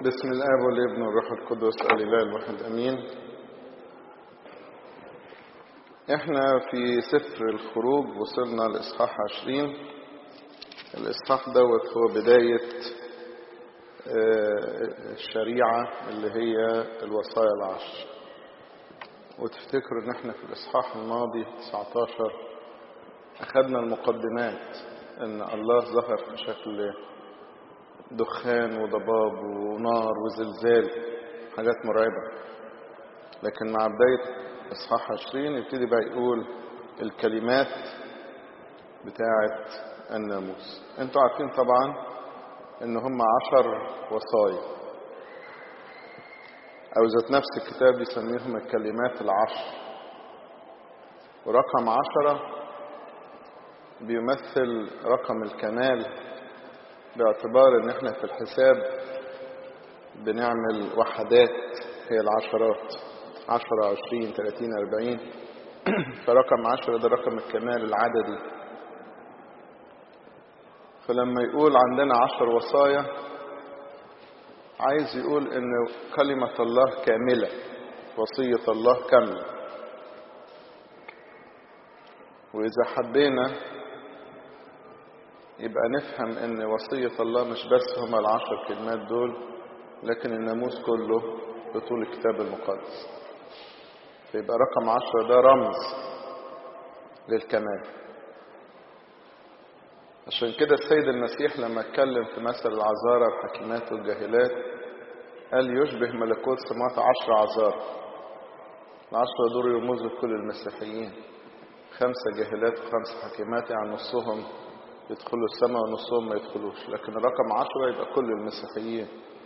بسم الآب والابن والروح القدس الإله الواحد أمين احنا في سفر الخروج وصلنا لإصحاح عشرين الإصحاح دوت هو بداية الشريعة اللي هي الوصايا العشر وتفتكروا ان احنا في الإصحاح الماضي 19 أخذنا المقدمات ان الله ظهر في شكل دخان وضباب ونار وزلزال حاجات مرعبة لكن مع بداية إصحاح عشرين يبتدي بقى يقول الكلمات بتاعة الناموس انتوا عارفين طبعا ان هم عشر وصايا او ذات نفس الكتاب يسميهم الكلمات العشر ورقم عشرة بيمثل رقم الكمال باعتبار ان احنا في الحساب بنعمل وحدات هي العشرات عشرة عشرين تلاتين اربعين فرقم عشرة ده رقم الكمال العددي فلما يقول عندنا عشر وصايا عايز يقول ان كلمة الله كاملة وصية الله كاملة واذا حبينا يبقى نفهم ان وصية الله مش بس هما العشر كلمات دول لكن الناموس كله بطول الكتاب المقدس فيبقى رقم عشرة ده رمز للكمال عشان كده السيد المسيح لما اتكلم في مثل العذارى الحكيمات والجاهلات قال يشبه ملكوت سماوات عشر عذارى العشرة دول يرمزوا لكل المسيحيين خمسة جاهلات وخمسة حكيمات يعني نصهم يدخلوا السماء ونصهم ما يدخلوش لكن رقم عشرة يبقى كل المسيحيين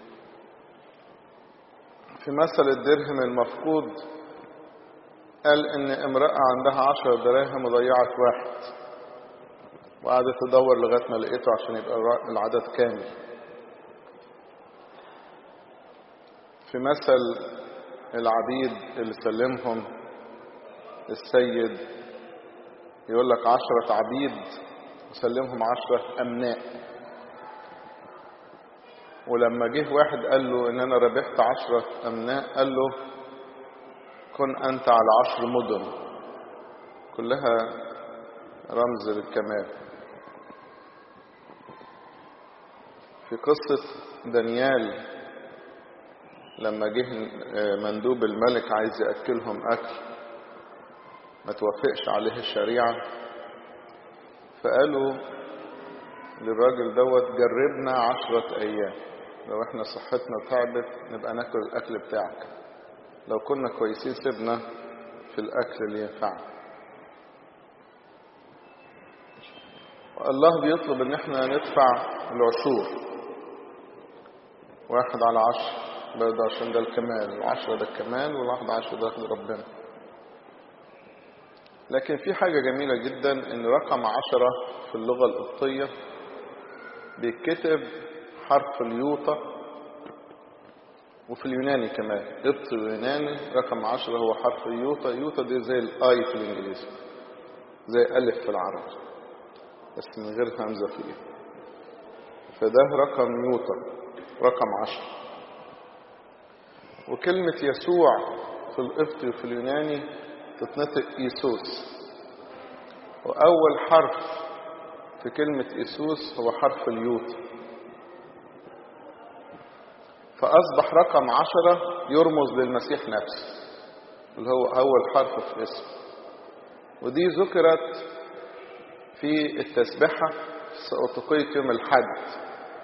في مثل الدرهم المفقود قال ان امرأة عندها عشر دراهم وضيعت واحد وقعدت تدور لغاية ما لقيته عشان يبقى العدد كامل في مثل العبيد اللي سلمهم السيد يقول لك عشرة عبيد وسلمهم عشرة أمناء ولما جه واحد قال له إن أنا ربحت عشرة أمناء قال له كن أنت على عشر مدن كلها رمز للكمال في قصة دانيال لما جه مندوب الملك عايز يأكلهم أكل ما توافقش عليه الشريعة فقالوا للراجل دوت جربنا عشرة أيام لو احنا صحتنا تعبت نبقى ناكل الأكل بتاعك لو كنا كويسين سيبنا في الأكل اللي ينفعنا والله بيطلب ان احنا ندفع العشور واحد على عشر برضه عشان ده الكمال العشرة ده الكمال والواحد عشرة ده ربنا لكن في حاجة جميلة جدا ان رقم عشرة في اللغة القبطية بيتكتب حرف اليوطة وفي اليوناني كمان قبطي ويوناني رقم عشرة هو حرف اليوطة يوطة دي زي الاي في الانجليزي زي الف في العربي بس من غير همزة فيه فده رقم يوطة رقم عشرة وكلمة يسوع في القبطي وفي اليوناني تتنطق إيسوس وأول حرف في كلمة إيسوس هو حرف اليوت فأصبح رقم عشرة يرمز للمسيح نفسه اللي هو أول حرف في اسمه ودي ذكرت في التسبحة في سقطقية يوم الحد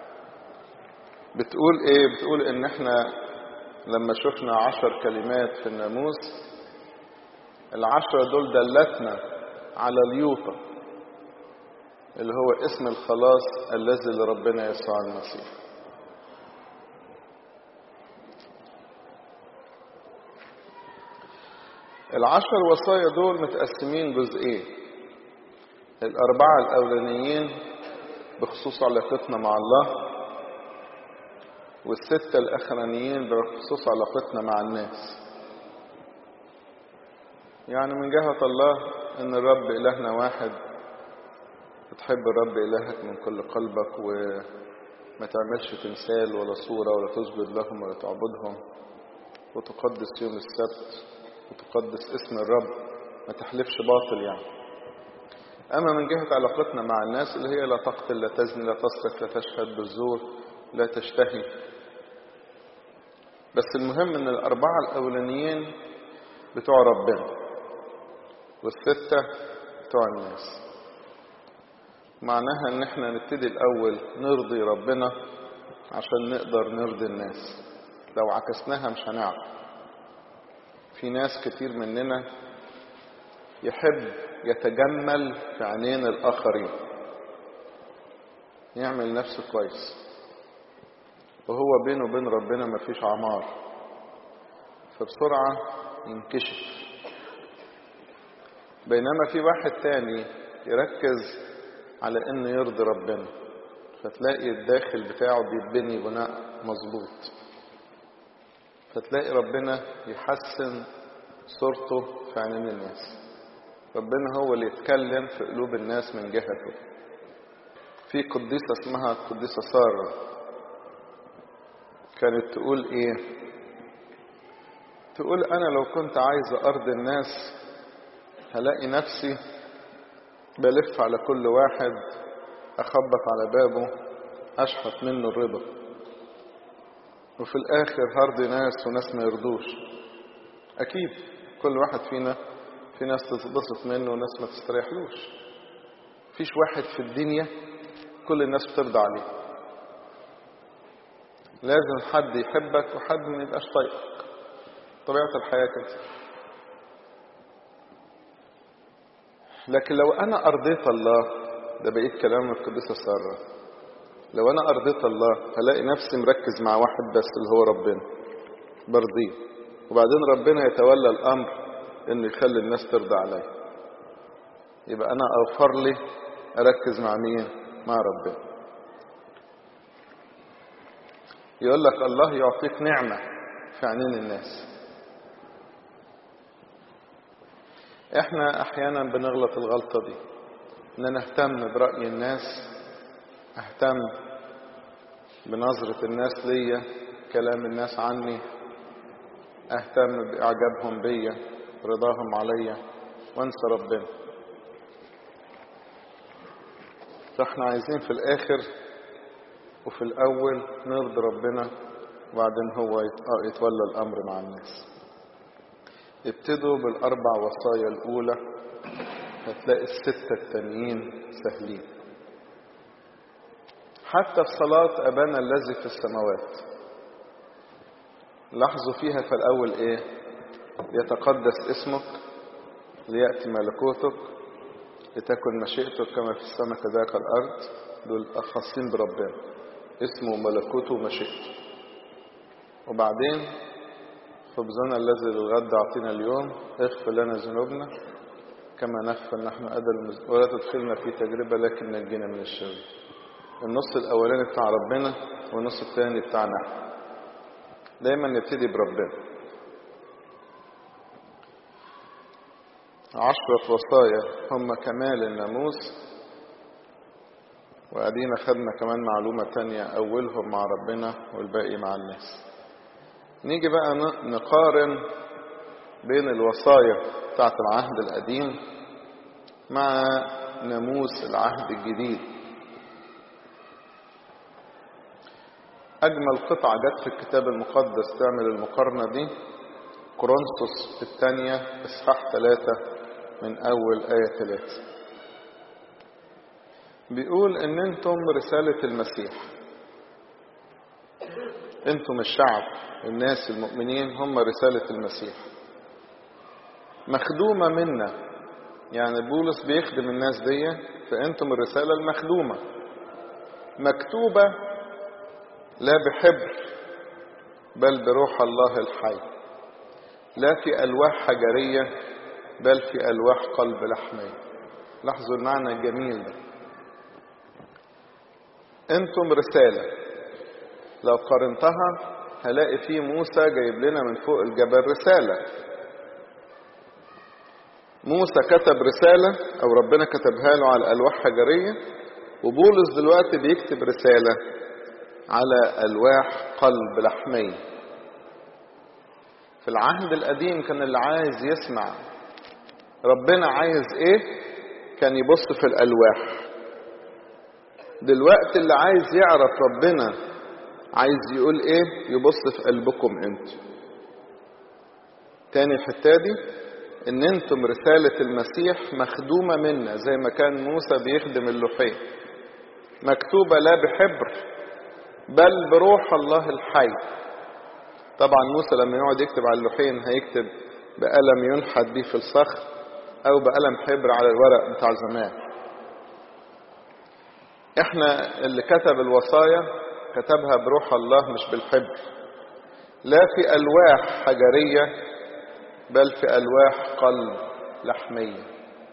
بتقول ايه بتقول ان احنا لما شفنا عشر كلمات في الناموس العشرة دول دلتنا على اليوطة اللي هو اسم الخلاص الذي لربنا يسوع المسيح العشر وصايا دول متقسمين جزئين الأربعة الأولانيين بخصوص علاقتنا مع الله والستة الأخرانيين بخصوص علاقتنا مع الناس يعني من جهة الله ان الرب الهنا واحد بتحب الرب الهك من كل قلبك و ما تعملش تمثال ولا صورة ولا تسجد لهم ولا تعبدهم وتقدس يوم السبت وتقدس اسم الرب ما تحلفش باطل يعني أما من جهة علاقتنا مع الناس اللي هي لا تقتل لا تزني لا تسرق لا تشهد بالزور لا تشتهي بس المهم ان الأربعة الأولانيين بتوع ربنا والستة بتوع الناس معناها ان احنا نبتدي الأول نرضي ربنا عشان نقدر نرضي الناس لو عكسناها مش هنعرف في ناس كتير مننا يحب يتجمل في عينين الآخرين يعمل نفسه كويس وهو بينه وبين ربنا مفيش عمار فبسرعة ينكشف بينما في واحد تاني يركز على انه يرضي ربنا فتلاقي الداخل بتاعه بيتبني بناء مظبوط فتلاقي ربنا يحسن صورته في عينين الناس ربنا هو اللي يتكلم في قلوب الناس من جهته في قديسة اسمها القديسة سارة كانت تقول ايه تقول انا لو كنت عايزة ارضي الناس هلاقي نفسي بلف على كل واحد اخبط على بابه اشحط منه الرضا وفي الاخر هرضي ناس وناس ما يرضوش اكيد كل واحد فينا في ناس تتبسط منه وناس ما تستريحلوش فيش واحد في الدنيا كل الناس بترضى عليه لازم حد يحبك وحد ما يبقاش طايقك طبيعة الحياة كده لكن لو أنا أرضيت الله ده بقيت كلام القديسة سارة لو أنا أرضيت الله هلاقي نفسي مركز مع واحد بس اللي هو ربنا برضيه وبعدين ربنا يتولى الأمر إنه يخلي الناس ترضى عليا يبقى أنا أوفر لي أركز مع مين؟ مع ربنا يقول لك الله يعطيك نعمة في عينين الناس احنا احيانا بنغلط الغلطة دي ان نهتم برأي الناس اهتم بنظرة الناس ليا كلام الناس عني اهتم باعجابهم بيا رضاهم عليا وانسى ربنا فاحنا عايزين في الاخر وفي الاول نرضي ربنا وبعدين هو يتولى الامر مع الناس ابتدوا بالاربع وصايا الاولى هتلاقي الستة التانيين سهلين حتى في صلاة أبانا الذي في السماوات لاحظوا فيها في الأول إيه يتقدس اسمك ليأتي ملكوتك لتكن مشيئتك كما في السماء كذلك الأرض دول خاصين بربنا اسمه ملكوته ومشيئته وبعدين خبزنا الذي للغد أعطينا اليوم اغفر لنا ذنوبنا كما نغفر نحن أدل ولا تدخلنا في تجربة لكن نجينا من الشر النص الأولاني بتاع ربنا والنص الثاني بتاعنا دايما نبتدي بربنا عشرة وصايا هم كمال الناموس وأدينا خدنا كمان معلومة تانية أولهم مع ربنا والباقي مع الناس نيجي بقى نقارن بين الوصايا بتاعت العهد القديم مع ناموس العهد الجديد أجمل قطعة جت في الكتاب المقدس تعمل المقارنة دي كورنثوس الثانية إصحاح ثلاثة من أول آية ثلاثة بيقول إن أنتم رسالة المسيح أنتم الشعب الناس المؤمنين هم رسالة المسيح مخدومة منا يعني بولس بيخدم الناس دي فأنتم الرسالة المخدومة مكتوبة لا بحبر بل بروح الله الحي لا في ألواح حجرية بل في ألواح قلب لحمية لاحظوا المعنى الجميل ده أنتم رسالة لو قارنتها هلاقي في موسى جايب لنا من فوق الجبل رسالة موسى كتب رسالة أو ربنا كتبها له على ألواح حجرية وبولس دلوقتي بيكتب رسالة على ألواح قلب لحمي في العهد القديم كان اللي عايز يسمع ربنا عايز ايه كان يبص في الألواح دلوقتي اللي عايز يعرف ربنا عايز يقول ايه يبص في قلبكم انتوا تاني الحتة دي ان انتم رسالة المسيح مخدومة منا زي ما كان موسى بيخدم اللوحين مكتوبة لا بحبر بل بروح الله الحي طبعا موسى لما يقعد يكتب على اللوحين هيكتب بقلم ينحت بيه في الصخر او بقلم حبر على الورق بتاع زمان احنا اللي كتب الوصايا كتبها بروح الله مش بالحبر لا في الواح حجريه بل في ألواح قلب لحمية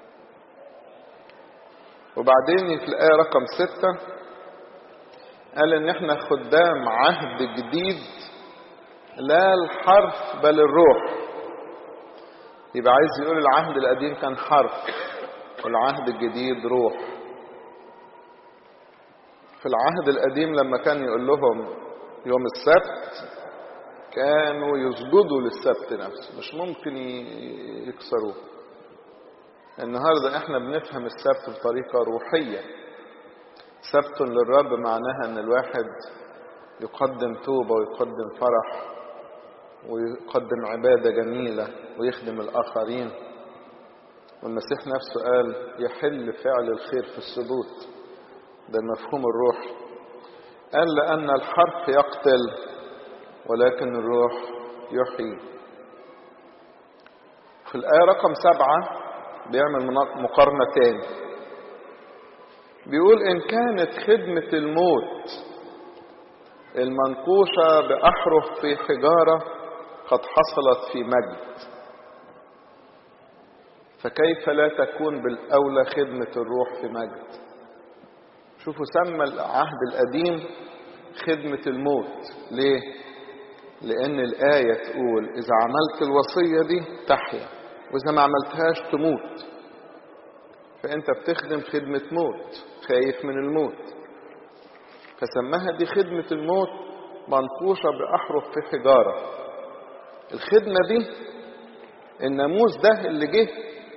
وبعدين في الآية رقم ستة قال إن إحنا خدام عهد جديد لا الحرف بل الروح يبقى عايز يقول العهد القديم كان حرف والعهد الجديد روح في العهد القديم لما كان يقول لهم يوم السبت كانوا يسجدوا للسبت نفسه مش ممكن يكسروه النهاردة احنا بنفهم السبت بطريقة روحية سبت للرب معناها ان الواحد يقدم توبة ويقدم فرح ويقدم عبادة جميلة ويخدم الآخرين والمسيح نفسه قال يحل فعل الخير في السبوت ده المفهوم الروحي قال لأن الحرف يقتل ولكن الروح يحيي في الآية رقم سبعة بيعمل مقارنة تاني بيقول إن كانت خدمة الموت المنقوشة بأحرف في حجارة قد حصلت في مجد فكيف لا تكون بالأولى خدمة الروح في مجد شوفوا سمى العهد القديم خدمة الموت ليه لأن الآية تقول إذا عملت الوصية دي تحيا وإذا ما عملتهاش تموت فأنت بتخدم خدمة موت خايف من الموت فسماها دي خدمة الموت منقوشة بأحرف في حجارة الخدمة دي الناموس ده اللي جه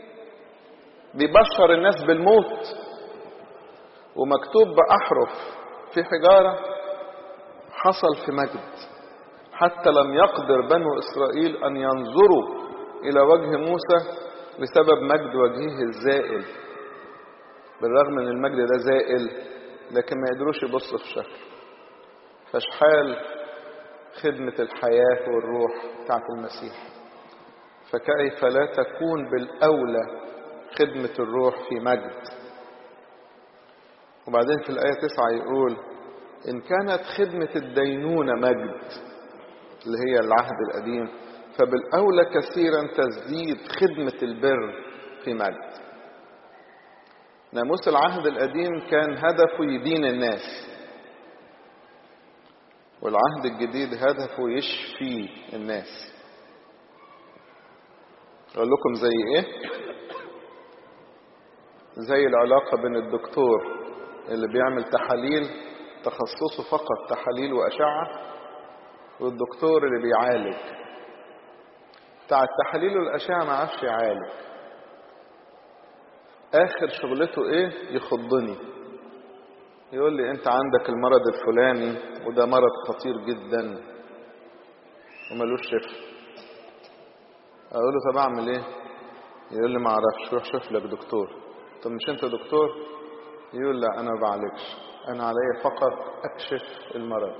بيبشر الناس بالموت ومكتوب بأحرف في حجارة حصل في مجد حتى لم يقدر بنو إسرائيل أن ينظروا إلى وجه موسى بسبب مجد وجهه الزائل بالرغم ان المجد ده زائل لكن ما يقدروش يبصوا في شكله فاشحال خدمة الحياة والروح بتاعت المسيح فكيف لا تكون بالأولى خدمة الروح في مجد وبعدين في الآية تسعة يقول إن كانت خدمة الدينونة مجد اللي هي العهد القديم فبالأولى كثيرا تزديد خدمة البر في مجد ناموس العهد القديم كان هدفه يدين الناس والعهد الجديد هدفه يشفي الناس اقول لكم زي ايه زي العلاقة بين الدكتور اللي بيعمل تحاليل تخصصه فقط تحاليل وأشعة والدكتور اللي بيعالج بتاع التحاليل والأشعة ما عرفش يعالج آخر شغلته إيه يخضني يقول لي أنت عندك المرض الفلاني وده مرض خطير جدا وملوش شفا أقول له طب أعمل إيه يقول لي ما أعرفش روح شوف لك دكتور طب مش أنت دكتور يقول لا أنا ما بعالجش أنا علي فقط أكشف المرض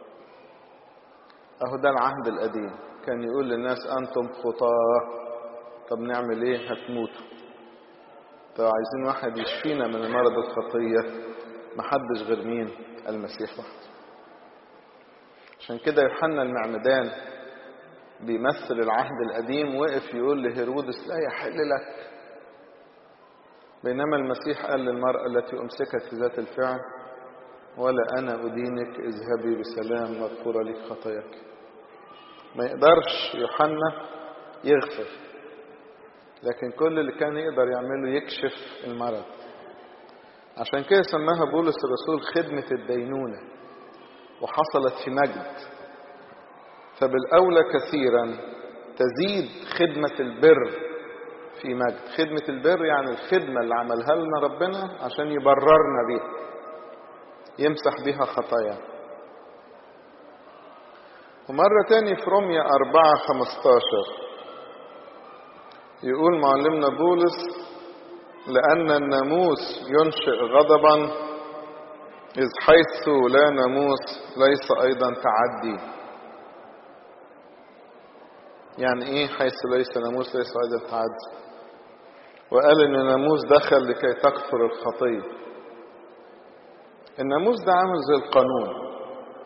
أهو ده العهد القديم كان يقول للناس أنتم خطاة طب نعمل إيه هتموتوا طب عايزين واحد يشفينا من مرض الخطية محدش غير مين المسيح وحده عشان كده يوحنا المعمدان بيمثل العهد القديم وقف يقول لهيرودس لا يحل لك بينما المسيح قال للمرأة التي أمسكت في ذات الفعل ولا أنا أدينك اذهبي بسلام مغفورة لك خطاياك ما يقدرش يوحنا يغفر لكن كل اللي كان يقدر يعمله يكشف المرض عشان كده سماها بولس الرسول خدمة الدينونة وحصلت في مجد فبالأولى كثيرا تزيد خدمة البر في مجد خدمة البر يعني الخدمة اللي عملها لنا ربنا عشان يبررنا بيها يمسح بيها خطايا ومرة تاني في رومية أربعة خمستاشر يقول معلمنا بولس لأن الناموس ينشئ غضبا إذ حيث لا ناموس ليس أيضا تعدي يعني إيه حيث ليس ناموس ليس أيضا تعدي وقال إن الناموس دخل لكي تكثر الخطية الناموس ده عامل زي القانون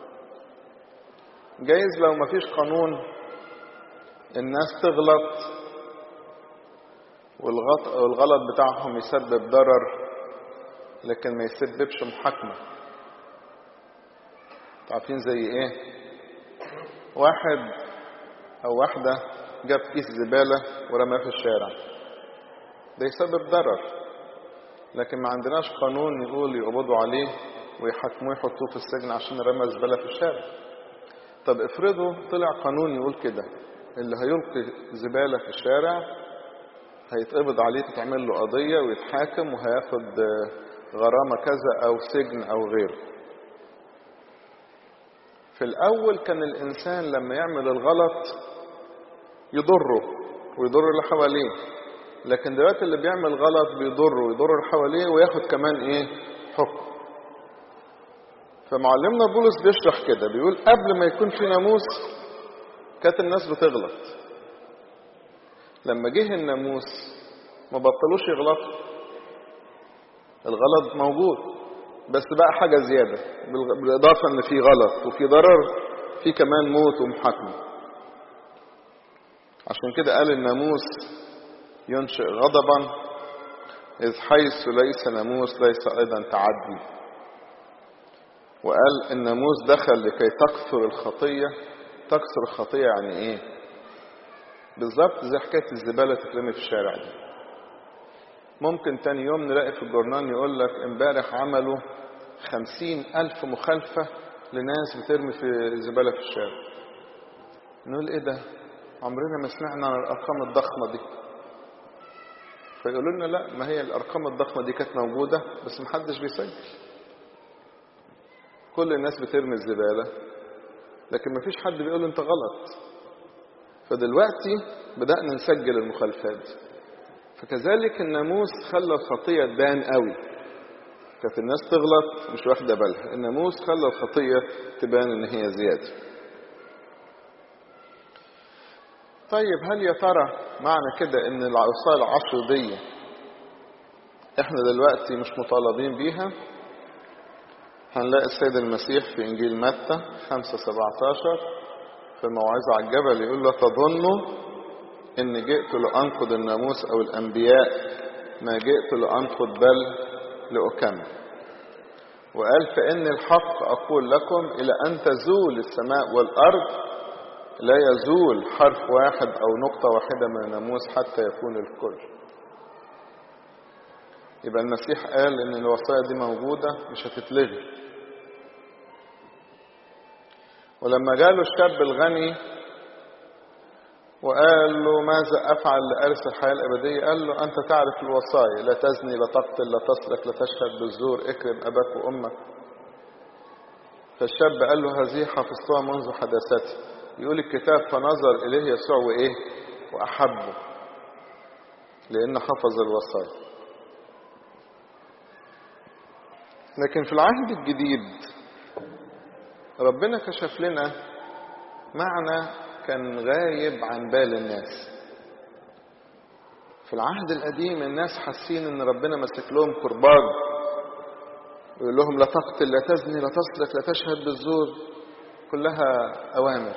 جايز لو مفيش قانون الناس تغلط والغلط بتاعهم يسبب ضرر لكن ما يسببش محاكمة عارفين زي ايه واحد او واحدة جاب كيس زبالة ورماه في الشارع ده يسبب ضرر لكن ما عندناش قانون يقول يقبضوا عليه ويحاكموه يحطوه في السجن عشان رمى زبالة في الشارع طب افرضوا طلع قانون يقول كده اللي هيلقي زبالة في الشارع هيتقبض عليه تتعمل له قضية ويتحاكم وهياخد غرامة كذا أو سجن أو غيره في الأول كان الإنسان لما يعمل الغلط يضره ويضر اللي حواليه لكن دلوقتي اللي بيعمل غلط بيضره ويضر اللي حواليه وياخد كمان إيه حكم فمعلمنا بولس بيشرح كده بيقول قبل ما يكون في ناموس كانت الناس بتغلط لما جه الناموس ما بطلوش يغلطوا الغلط موجود بس بقى حاجة زيادة بالإضافة إن في غلط وفي ضرر في كمان موت ومحاكمة عشان كده قال الناموس ينشئ غضبا إذ حيث ليس ناموس ليس أيضا تعدي وقال الناموس دخل لكي تكثر الخطية تكثر الخطية يعني إيه بالظبط زي حكاية الزبالة تترمي في الشارع دي ممكن تاني يوم نلاقي في الجورنال يقول لك امبارح عملوا خمسين ألف مخالفة لناس بترمي في زبالة في الشارع نقول ايه ده عمرنا ما سمعنا عن الأرقام الضخمة دي فيقولوا لنا لا ما هي الأرقام الضخمة دي كانت موجودة بس محدش بيسجل كل الناس بترمي الزبالة لكن مفيش حد بيقول انت غلط فدلوقتي بدأنا نسجل المخالفات فكذلك الناموس خلى الخطية تبان قوي كانت الناس تغلط مش واخدة بالها الناموس خلى الخطية تبان ان هي زيادة طيب هل يا ترى معنى كده ان الوصايا العشر دي احنا دلوقتي مش مطالبين بيها هنلاقي السيد المسيح في انجيل متى 5 17 في الموعظة على الجبل يقول له تظنوا إن جئت لأنقض الناموس أو الأنبياء ما جئت لأنقض بل لأكمل وقال فإن الحق أقول لكم إلى أن تزول السماء والأرض لا يزول حرف واحد أو نقطة واحدة من الناموس حتى يكون الكل يبقى المسيح قال إن الوصايا دي موجودة مش هتتلغي ولما جاله الشاب الغني وقال له ماذا أفعل لأرث الحياة الأبدية قال له أنت تعرف الوصايا لا تزني لا تقتل لا تسرق لا تشهد بالزور اكرم أباك وأمك فالشاب قال له هذه حفظتها منذ حداثتي يقول الكتاب فنظر إليه يسوع وإيه وأحبه لأن حفظ الوصايا لكن في العهد الجديد ربنا كشف لنا معنى كان غايب عن بال الناس في العهد القديم الناس حاسين ان ربنا ماسك لهم كرباج ويقول لهم لا تقتل لا تزني لا تسرق لا تشهد بالزور كلها اوامر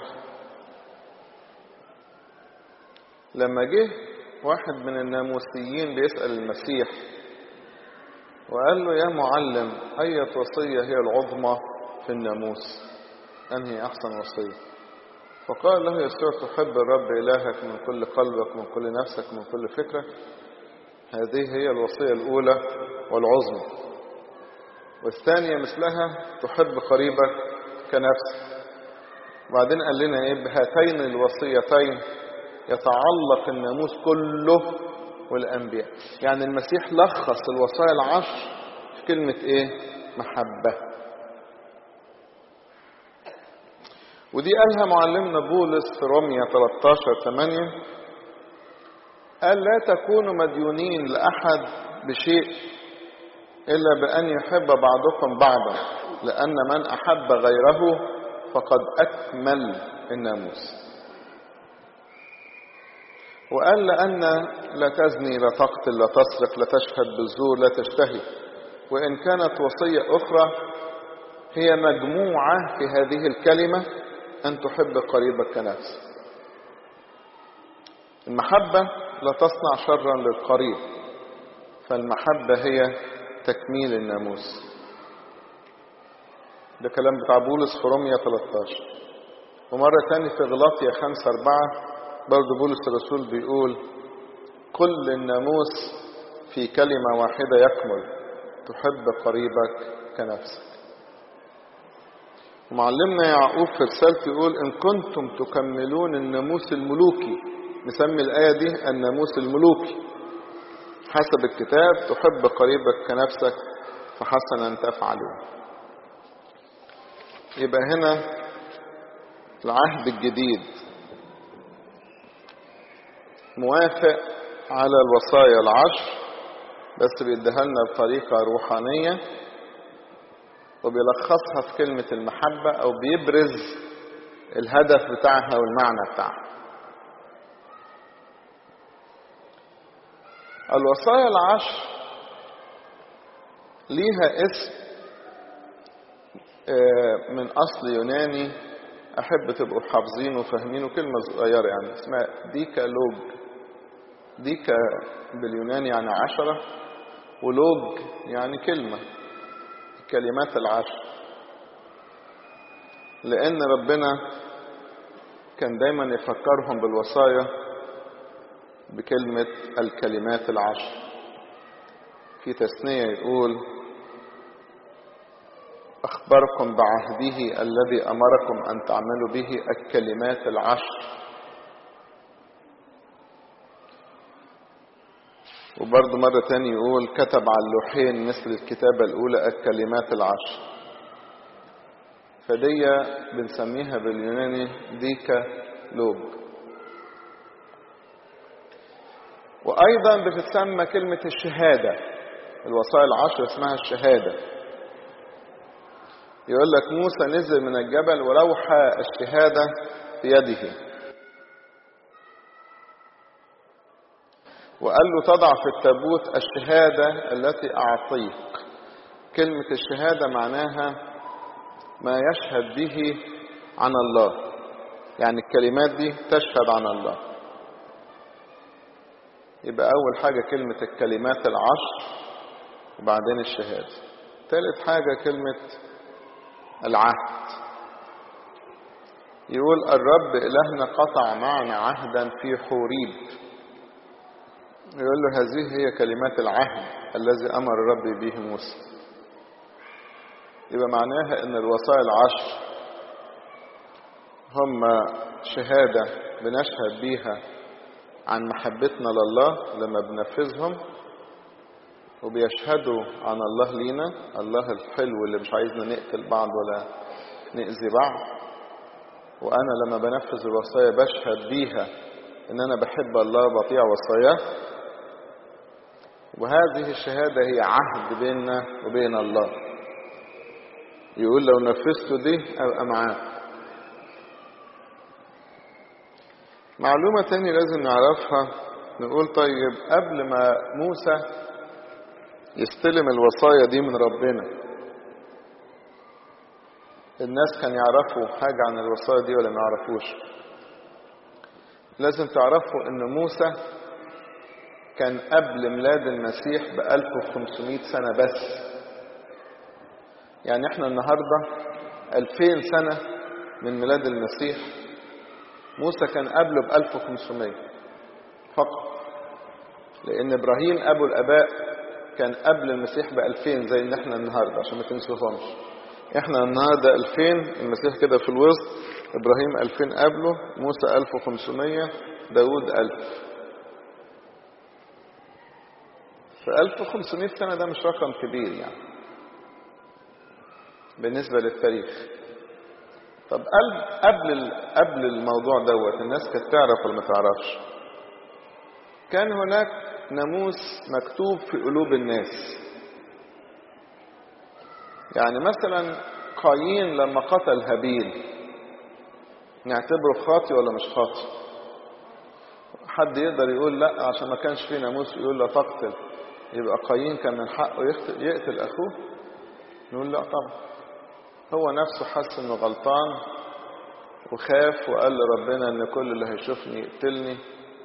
لما جه واحد من الناموسيين بيسأل المسيح وقال له يا معلم أية وصية هي العظمى في الناموس أنهي أحسن وصية فقال له يسوع تحب الرب إلهك من كل قلبك من كل نفسك من كل فكرة هذه هي الوصية الأولى والعظمى والثانية مثلها تحب قريبك كنفسك وبعدين قال لنا ايه بهاتين الوصيتين يتعلق الناموس كله والانبياء يعني المسيح لخص الوصايا العشر في كلمة ايه محبة ودي قالها معلمنا بولس في روميا 13 8 قال لا تكونوا مديونين لأحد بشيء إلا بأن يحب بعضكم بعضا لأن من أحب غيره فقد أكمل الناموس وقال لأن لا تزني لا تقتل لا تسرق لا تشهد بالزور لا تشتهي وإن كانت وصية أخرى هي مجموعة في هذه الكلمة أن تحب قريبك كنفسك المحبة لا تصنع شرا للقريب فالمحبة هي تكميل الناموس ده كلام بتاع بولس في روميا 13 ومرة تاني في غلاطيا 5 4 برضه بولس الرسول بيقول كل الناموس في كلمة واحدة يكمل تحب قريبك كنفسك ومعلمنا يعقوب في رسالته يقول إن كنتم تكملون الناموس الملوكي نسمي الآية دي الناموس الملوكي حسب الكتاب تحب قريبك كنفسك فحسنا تفعلون يبقى هنا العهد الجديد موافق على الوصايا العشر بس بيديها لنا بطريقة روحانية وبيلخصها في كلمة المحبة أو بيبرز الهدف بتاعها والمعنى بتاعها الوصايا العشر ليها اسم من أصل يوناني أحب تبقوا حافظينه وفاهمينه كلمة صغيرة يعني اسمها ديكالوج ديكا باليوناني يعني عشرة ولوج يعني كلمة الكلمات العشر لأن ربنا كان دايما يفكرهم بالوصايا بكلمة الكلمات العشر في تثنية يقول أخبركم بعهده الذي أمركم أن تعملوا به الكلمات العشر وبرضه مرة تاني يقول كتب على اللوحين مثل الكتابة الأولى الكلمات العشر فدي بنسميها باليوناني ديكا لوج وأيضا بتتسمى كلمة الشهادة الوصايا العشر اسمها الشهادة يقول لك موسى نزل من الجبل ولوحى الشهادة بيده وقال له تضع في التابوت الشهادة التي أعطيك كلمة الشهادة معناها ما يشهد به عن الله يعني الكلمات دي تشهد عن الله يبقى أول حاجة كلمة الكلمات العشر وبعدين الشهادة ثالث حاجة كلمة العهد يقول الرب إلهنا قطع معنا عهدا في حوريب يقول له هذه هي كلمات العهد الذي أمر الرب به موسى يبقى معناها أن الوصايا العشر هم شهادة بنشهد بيها عن محبتنا لله لما بنفذهم وبيشهدوا عن الله لينا الله الحلو اللي مش عايزنا نقتل بعض ولا نأذي بعض وأنا لما بنفذ الوصايا بشهد بيها إن أنا بحب الله بطيع وصاياه وهذه الشهادة هي عهد بيننا وبين الله يقول لو نفذت دي أبقى معاك معلومة تانية لازم نعرفها نقول طيب قبل ما موسى يستلم الوصايا دي من ربنا الناس كان يعرفوا حاجة عن الوصايا دي ولا ما يعرفوش لازم تعرفوا ان موسى كان قبل ميلاد المسيح ب 1500 سنة بس يعني احنا النهاردة 2000 سنة من ميلاد المسيح موسى كان قبله ب 1500 فقط لأن إبراهيم أبو الآباء كان قبل المسيح ب 2000 زي اللي احنا النهاردة عشان ما تنسوهمش احنا النهارده 2000 المسيح كده في الوسط ابراهيم 2000 قبله موسى 1500 داود 1000 ف 1500 سنة ده مش رقم كبير يعني بالنسبة للتاريخ طب قبل قبل الموضوع دوت الناس كانت تعرف ولا ما تعرفش كان هناك ناموس مكتوب في قلوب الناس يعني مثلا قايين لما قتل هابيل نعتبره خاطي ولا مش خاطي حد يقدر يقول لا عشان ما كانش فيه ناموس يقول لا تقتل يبقى قايين كان من حقه يقتل, يقتل اخوه نقول لا طبعا هو نفسه حس انه غلطان وخاف وقال لربنا ان كل اللي هيشوفني يقتلني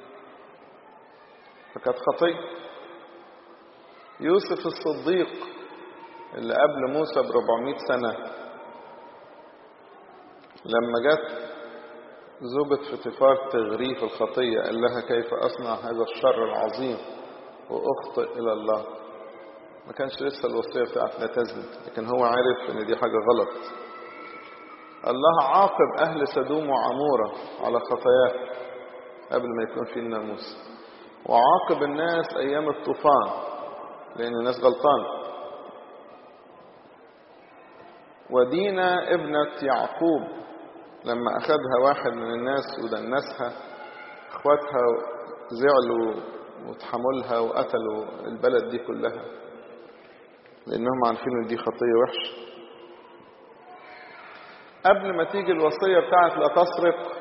فكانت خطية يوسف الصديق اللي قبل موسى ب 400 سنة لما جت زوجة فطيفار تغريه في الخطية قال لها كيف أصنع هذا الشر العظيم وأخطئ إلى الله ما كانش لسه الوصية بتاعت لا تزني لكن هو عارف إن دي حاجة غلط الله عاقب أهل سدوم وعمورة على خطاياه قبل ما يكون في الناموس وعاقب الناس أيام الطوفان لأن الناس غلطان ودينا ابنة يعقوب لما أخذها واحد من الناس ودنسها اخواتها زعلوا واتحملها وقتلوا البلد دي كلها لأنهم عارفين إن دي خطية وحشة قبل ما تيجي الوصية بتاعت لا تسرق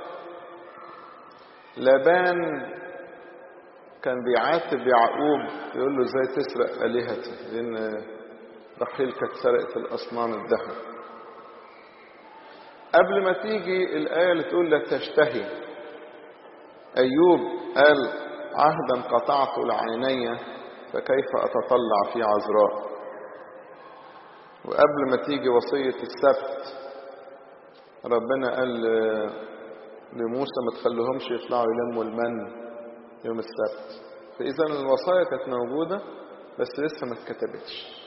لابان كان بيعاتب يعقوب يقول له ازاي تسرق آلهتي لأن رحيل كانت سرقت الأصنام الذهب قبل ما تيجي الآية اللي تقول لا تشتهي أيوب قال عهدا قطعت لعيني فكيف أتطلع في عذراء وقبل ما تيجي وصية السبت ربنا قال لموسى ما تخليهمش يطلعوا يلموا المن يوم السبت فإذا الوصايا كانت موجودة بس لسه ما اتكتبتش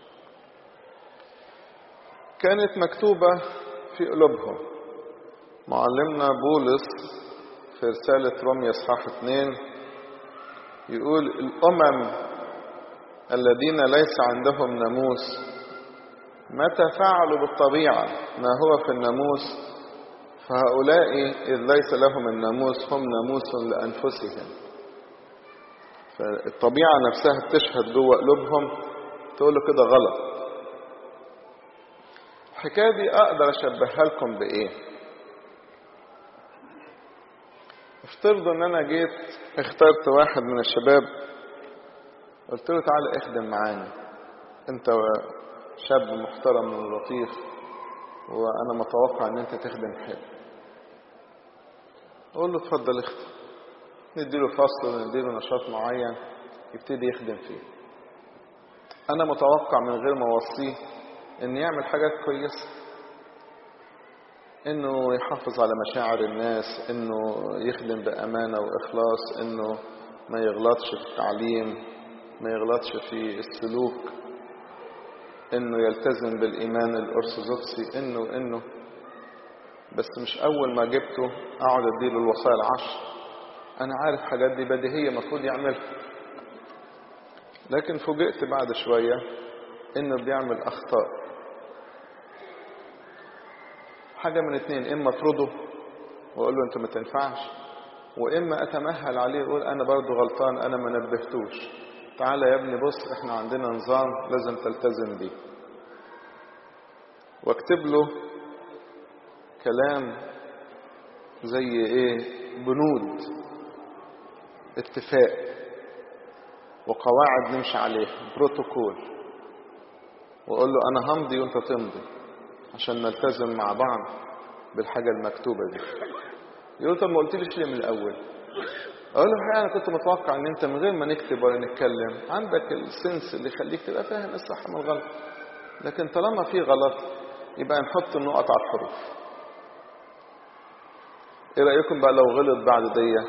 كانت مكتوبة في قلوبهم معلمنا بولس في رسالة روميا اصحاح 2 يقول الأمم الذين ليس عندهم ناموس متى فعلوا بالطبيعة ما هو في الناموس فهؤلاء إذ ليس لهم الناموس هم ناموس لأنفسهم فالطبيعة نفسها بتشهد جوه قلوبهم تقول له كده غلط الحكاية دي أقدر أشبهها لكم بإيه افترضوا إن أنا جيت اخترت واحد من الشباب قلت له تعالى اخدم معانا أنت شاب محترم ولطيف وأنا متوقع إن أنت تخدم حلو أقول له اتفضل اخدم نديله فصل نديله نشاط معين يبتدي يخدم فيه أنا متوقع من غير ما أوصيه إن يعمل حاجات كويسة إنه يحافظ على مشاعر الناس إنه يخدم بأمانة وإخلاص إنه ما يغلطش في التعليم ما يغلطش في السلوك إنه يلتزم بالإيمان الأرثوذكسي إنه إنه بس مش أول ما جبته أقعد أديله الوصايا العشر أنا عارف حاجات دي بديهية المفروض يعملها لكن فوجئت بعد شوية إنه بيعمل أخطاء حاجة من اتنين إما أطرده وأقول له أنت ما تنفعش وإما أتمهل عليه وأقول أنا برضو غلطان أنا ما نبهتوش تعالى يا ابني بص إحنا عندنا نظام لازم تلتزم بيه واكتب له كلام زي إيه بنود اتفاق وقواعد نمشي عليها بروتوكول واقول له انا همضي وانت تمضي عشان نلتزم مع بعض بالحاجة المكتوبة دي يقول طب ما قلتليش ليه من الاول اقول له الحقيقة انا كنت متوقع ان انت من غير ما نكتب ولا نتكلم عندك السنس اللي يخليك تبقى فاهم الصح من الغلط لكن طالما في غلط يبقى نحط النقط على الحروف ايه رأيكم بقى لو غلط بعد ديه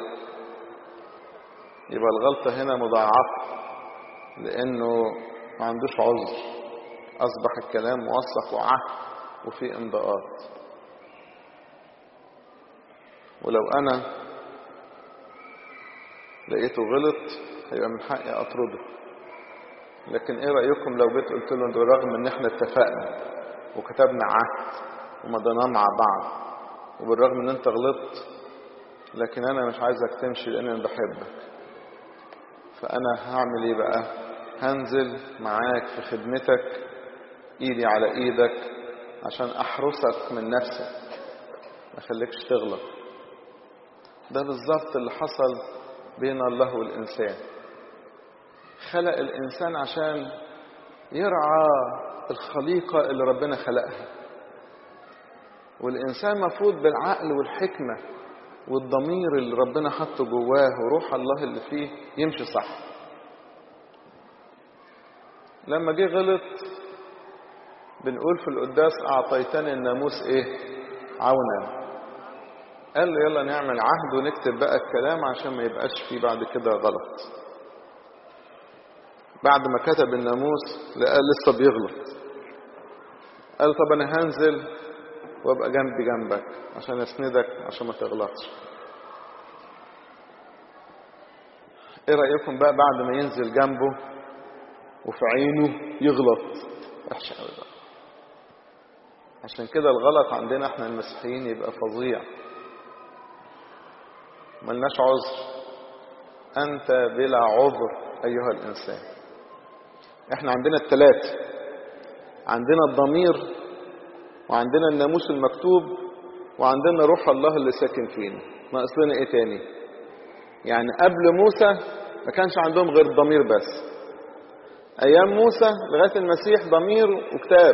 يبقى الغلطة هنا مضاعفة لأنه ما عندوش عذر أصبح الكلام موثق وعهد وفي امضاءات ولو انا لقيته غلط هيبقى من حقي اطرده لكن ايه رايكم لو جيت قلت له بالرغم ان احنا اتفقنا وكتبنا عهد ومضيناه مع بعض وبالرغم ان انت غلطت لكن انا مش عايزك تمشي لان انا بحبك فانا هعمل ايه بقى هنزل معاك في خدمتك ايدي على ايدك عشان احرسك من نفسك ما اخليكش تغلط ده بالظبط اللي حصل بين الله والانسان خلق الانسان عشان يرعى الخليقه اللي ربنا خلقها والانسان مفروض بالعقل والحكمه والضمير اللي ربنا حطه جواه وروح الله اللي فيه يمشي صح لما جه غلط بنقول في القداس اعطيتني الناموس ايه عونا قال له يلا نعمل عهد ونكتب بقى الكلام عشان ما يبقاش فيه بعد كده غلط بعد ما كتب الناموس لقى لسه بيغلط قال طب انا هنزل وابقى جنبي جنبك عشان اسندك عشان ما تغلطش ايه رايكم بقى بعد ما ينزل جنبه وفي عينه يغلط وحش قوي بقى عشان كده الغلط عندنا احنا المسيحيين يبقى فظيع ملناش عذر انت بلا عذر ايها الانسان احنا عندنا الثلاثه عندنا الضمير وعندنا الناموس المكتوب وعندنا روح الله اللي ساكن فينا ناقص لنا ايه تاني يعني قبل موسى ما كانش عندهم غير الضمير بس ايام موسى لغايه المسيح ضمير وكتاب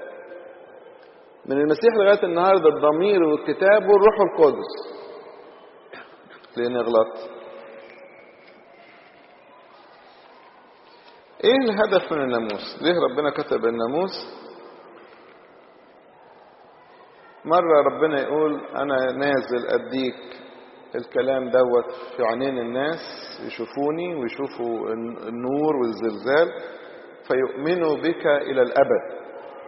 من المسيح لغايه النهارده الضمير والكتاب والروح القدس ليه نغلط ايه الهدف من الناموس ليه ربنا كتب الناموس مرة ربنا يقول أنا نازل أديك الكلام دوت في عينين الناس يشوفوني ويشوفوا النور والزلزال فيؤمنوا بك إلى الأبد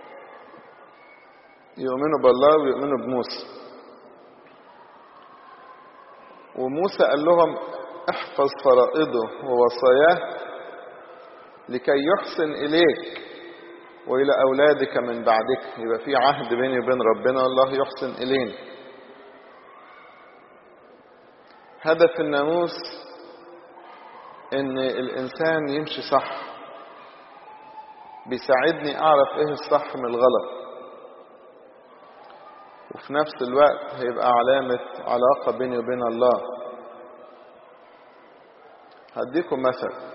يؤمنوا بالله ويؤمنوا بموسى وموسى قال لهم احفظ فرائضه ووصاياه لكي يحسن إليك وإلى أولادك من بعدك يبقى في عهد بيني وبين ربنا والله يحسن إلينا هدف الناموس إن الإنسان يمشي صح بيساعدني أعرف إيه الصح من الغلط وفي نفس الوقت هيبقى علامة علاقة بيني وبين الله هديكم مثل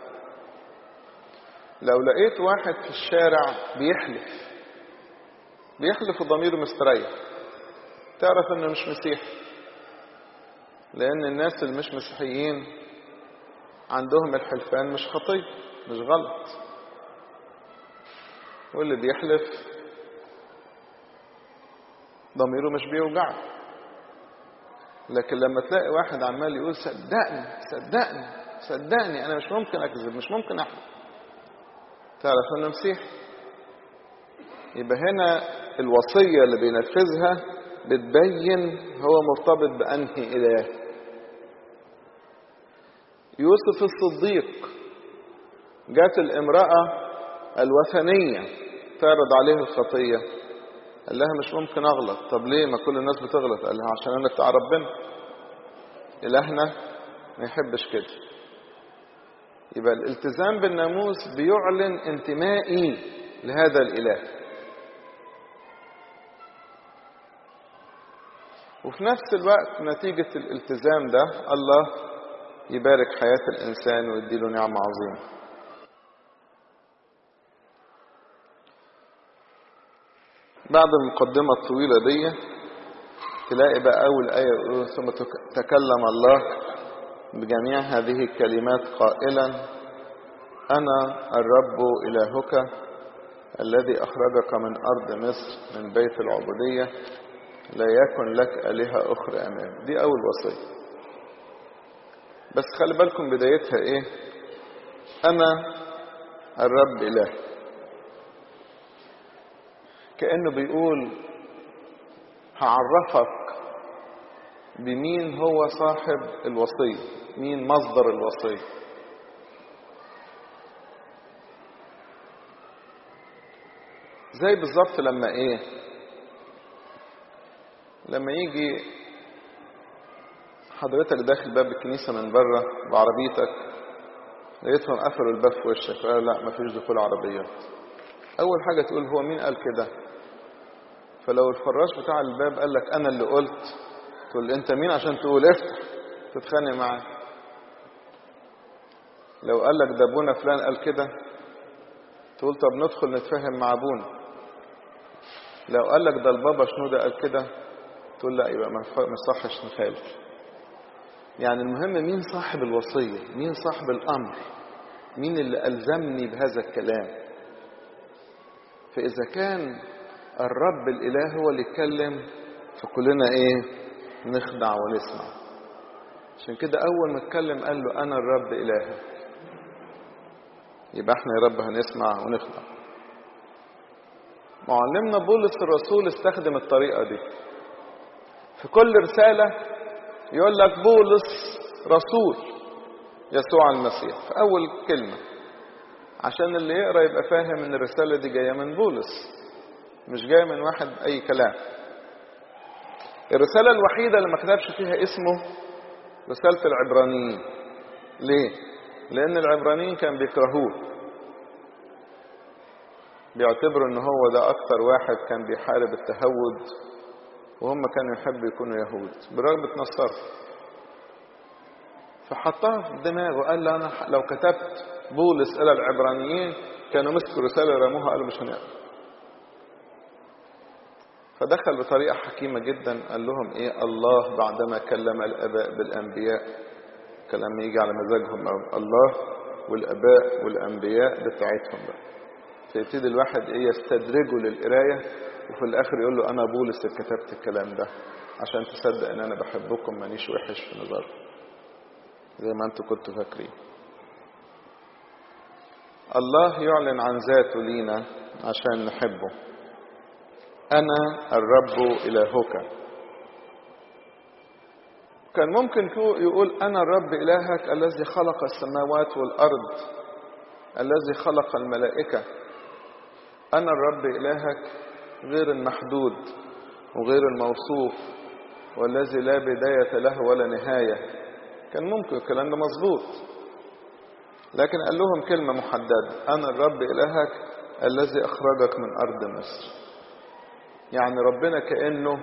لو لقيت واحد في الشارع بيحلف بيحلف وضميره مستريح تعرف انه مش مسيحي لان الناس اللي مش مسيحيين عندهم الحلفان مش خطية مش غلط واللي بيحلف ضميره مش بيوجعه لكن لما تلاقي واحد عمال يقول صدقني صدقني صدقني انا مش ممكن اكذب مش ممكن احلف تعرف انه مسيحي يبقى هنا الوصية اللي بينفذها بتبين هو مرتبط بأنهي إله يوسف الصديق جات الامرأة الوثنية تعرض عليه الخطية قال لها مش ممكن أغلط طب ليه ما كل الناس بتغلط قال لها عشان أنا بتاع ربنا إلهنا ما يحبش كده يبقى الالتزام بالناموس بيعلن انتمائي لهذا الإله وفي نفس الوقت نتيجة الالتزام ده الله يبارك حياة الإنسان ويديله نعمة عظيمة بعد المقدمة الطويلة دي تلاقي بقى أول آية يقول ثم تكلم الله بجميع هذه الكلمات قائلا أنا الرب إلهك الذي أخرجك من أرض مصر من بيت العبودية لا يكن لك آلهة أخرى أمام دي أول وصية بس خلي بالكم بدايتها إيه أنا الرب إله كأنه بيقول هعرفك بمين هو صاحب الوصية مين مصدر الوصية زي بالظبط لما ايه لما يجي حضرتك داخل باب الكنيسة من بره بعربيتك لقيتهم قفلوا الباب في وشك قال لا مفيش دخول عربيات أول حاجة تقول هو مين قال كده فلو الفراش بتاع الباب قال لك أنا اللي قلت تقول أنت مين عشان تقول افتح تتخانق معاه لو قال لك ده ابونا فلان قال كده تقول طب ندخل نتفاهم مع ابونا لو قال لك ده البابا شنودة قال كده تقول لا يبقى ما صحش نخالف يعني المهم مين صاحب الوصية مين صاحب الأمر مين اللي ألزمني بهذا الكلام فإذا كان الرب الإله هو اللي يتكلم فكلنا إيه نخدع ونسمع عشان كده أول ما اتكلم قال له أنا الرب إلهك يبقى احنا يا رب هنسمع ونخدع معلمنا بولس الرسول استخدم الطريقة دي في كل رسالة يقول لك بولس رسول يسوع المسيح في أول كلمة عشان اللي يقرأ يبقى فاهم ان الرسالة دي جاية من بولس مش جاية من واحد أي كلام الرسالة الوحيدة اللي ما كتبش فيها اسمه رسالة العبرانيين ليه؟ لأن العبرانيين كان بيكرهوه بيعتبروا ان هو ده اكتر واحد كان بيحارب التهود وهم كانوا يحبوا يكونوا يهود برغبة نصر فحطها في دماغه قال له انا لو كتبت بولس الى العبرانيين كانوا مسكوا رسالة رموها قالوا مش هنقرا فدخل بطريقة حكيمة جدا قال لهم ايه الله بعدما كلم الاباء بالانبياء كلام يجي على مزاجهم الله والاباء والانبياء بتاعتهم بقى فيبتدي الواحد ايه يستدرجه للقرايه وفي الاخر يقول له انا بولس اللي كتبت الكلام ده عشان تصدق ان انا بحبكم مانيش وحش في نظركم زي ما انتوا كنتوا فاكرين الله يعلن عن ذاته لينا عشان نحبه انا الرب الهك كان ممكن يقول انا الرب الهك الذي خلق السماوات والارض الذي خلق الملائكه أنا الرب إلهك غير المحدود وغير الموصوف والذي لا بداية له ولا نهاية كان ممكن الكلام ده مظبوط لكن قال لهم كلمة محددة أنا الرب إلهك الذي أخرجك من أرض مصر يعني ربنا كأنه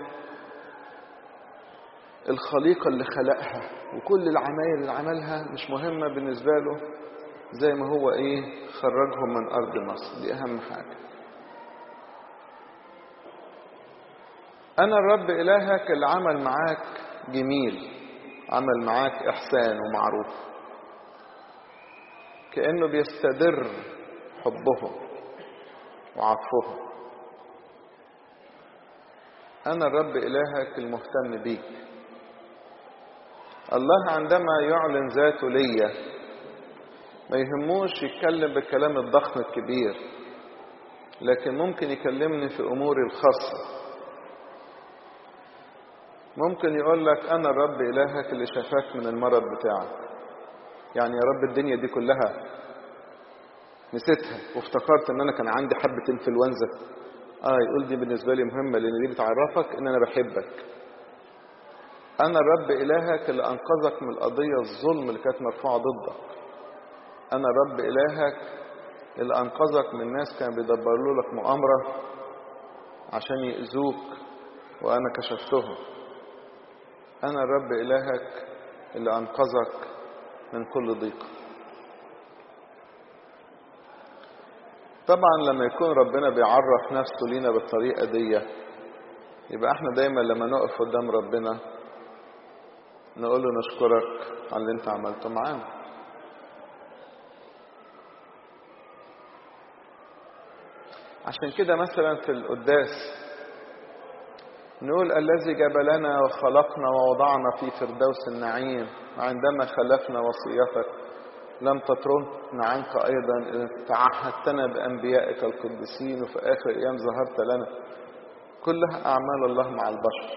الخليقة اللي خلقها وكل العمايل اللي عملها مش مهمة بالنسبة له زي ما هو ايه خرجهم من أرض مصر دي أهم حاجة أنا الرب إلهك اللي عمل معاك جميل عمل معاك إحسان ومعروف كأنه بيستدر حبهم وعطفهم أنا الرب إلهك المهتم بيك الله عندما يعلن ذاته ليا ما يهموش يتكلم بالكلام الضخم الكبير لكن ممكن يكلمني في أموري الخاصة ممكن يقول لك أنا الرب إلهك اللي شفاك من المرض بتاعك يعني يا رب الدنيا دي كلها نسيتها وافتكرت ان انا كان عندي حبة انفلونزا اه يقول دي بالنسبة لي مهمة لان دي بتعرفك ان انا بحبك انا الرب الهك اللي انقذك من القضية الظلم اللي كانت مرفوعة ضدك انا الرب الهك اللي انقذك من ناس كانوا بيدبروا لك مؤامرة عشان يأذوك وانا كشفتهم انا الرب الهك اللي انقذك من كل ضيق طبعا لما يكون ربنا بيعرف نفسه لينا بالطريقة دي يبقى احنا دايما لما نقف قدام ربنا نقول له نشكرك على اللي انت عملته معانا عشان كده مثلا في القداس نقول الذي جبلنا وخلقنا ووضعنا في فردوس النعيم عندما خلفنا وصيتك لم تتركنا عنك أيضا تعهدتنا بأنبيائك القديسين وفي آخر الأيام ظهرت لنا كلها أعمال الله مع البشر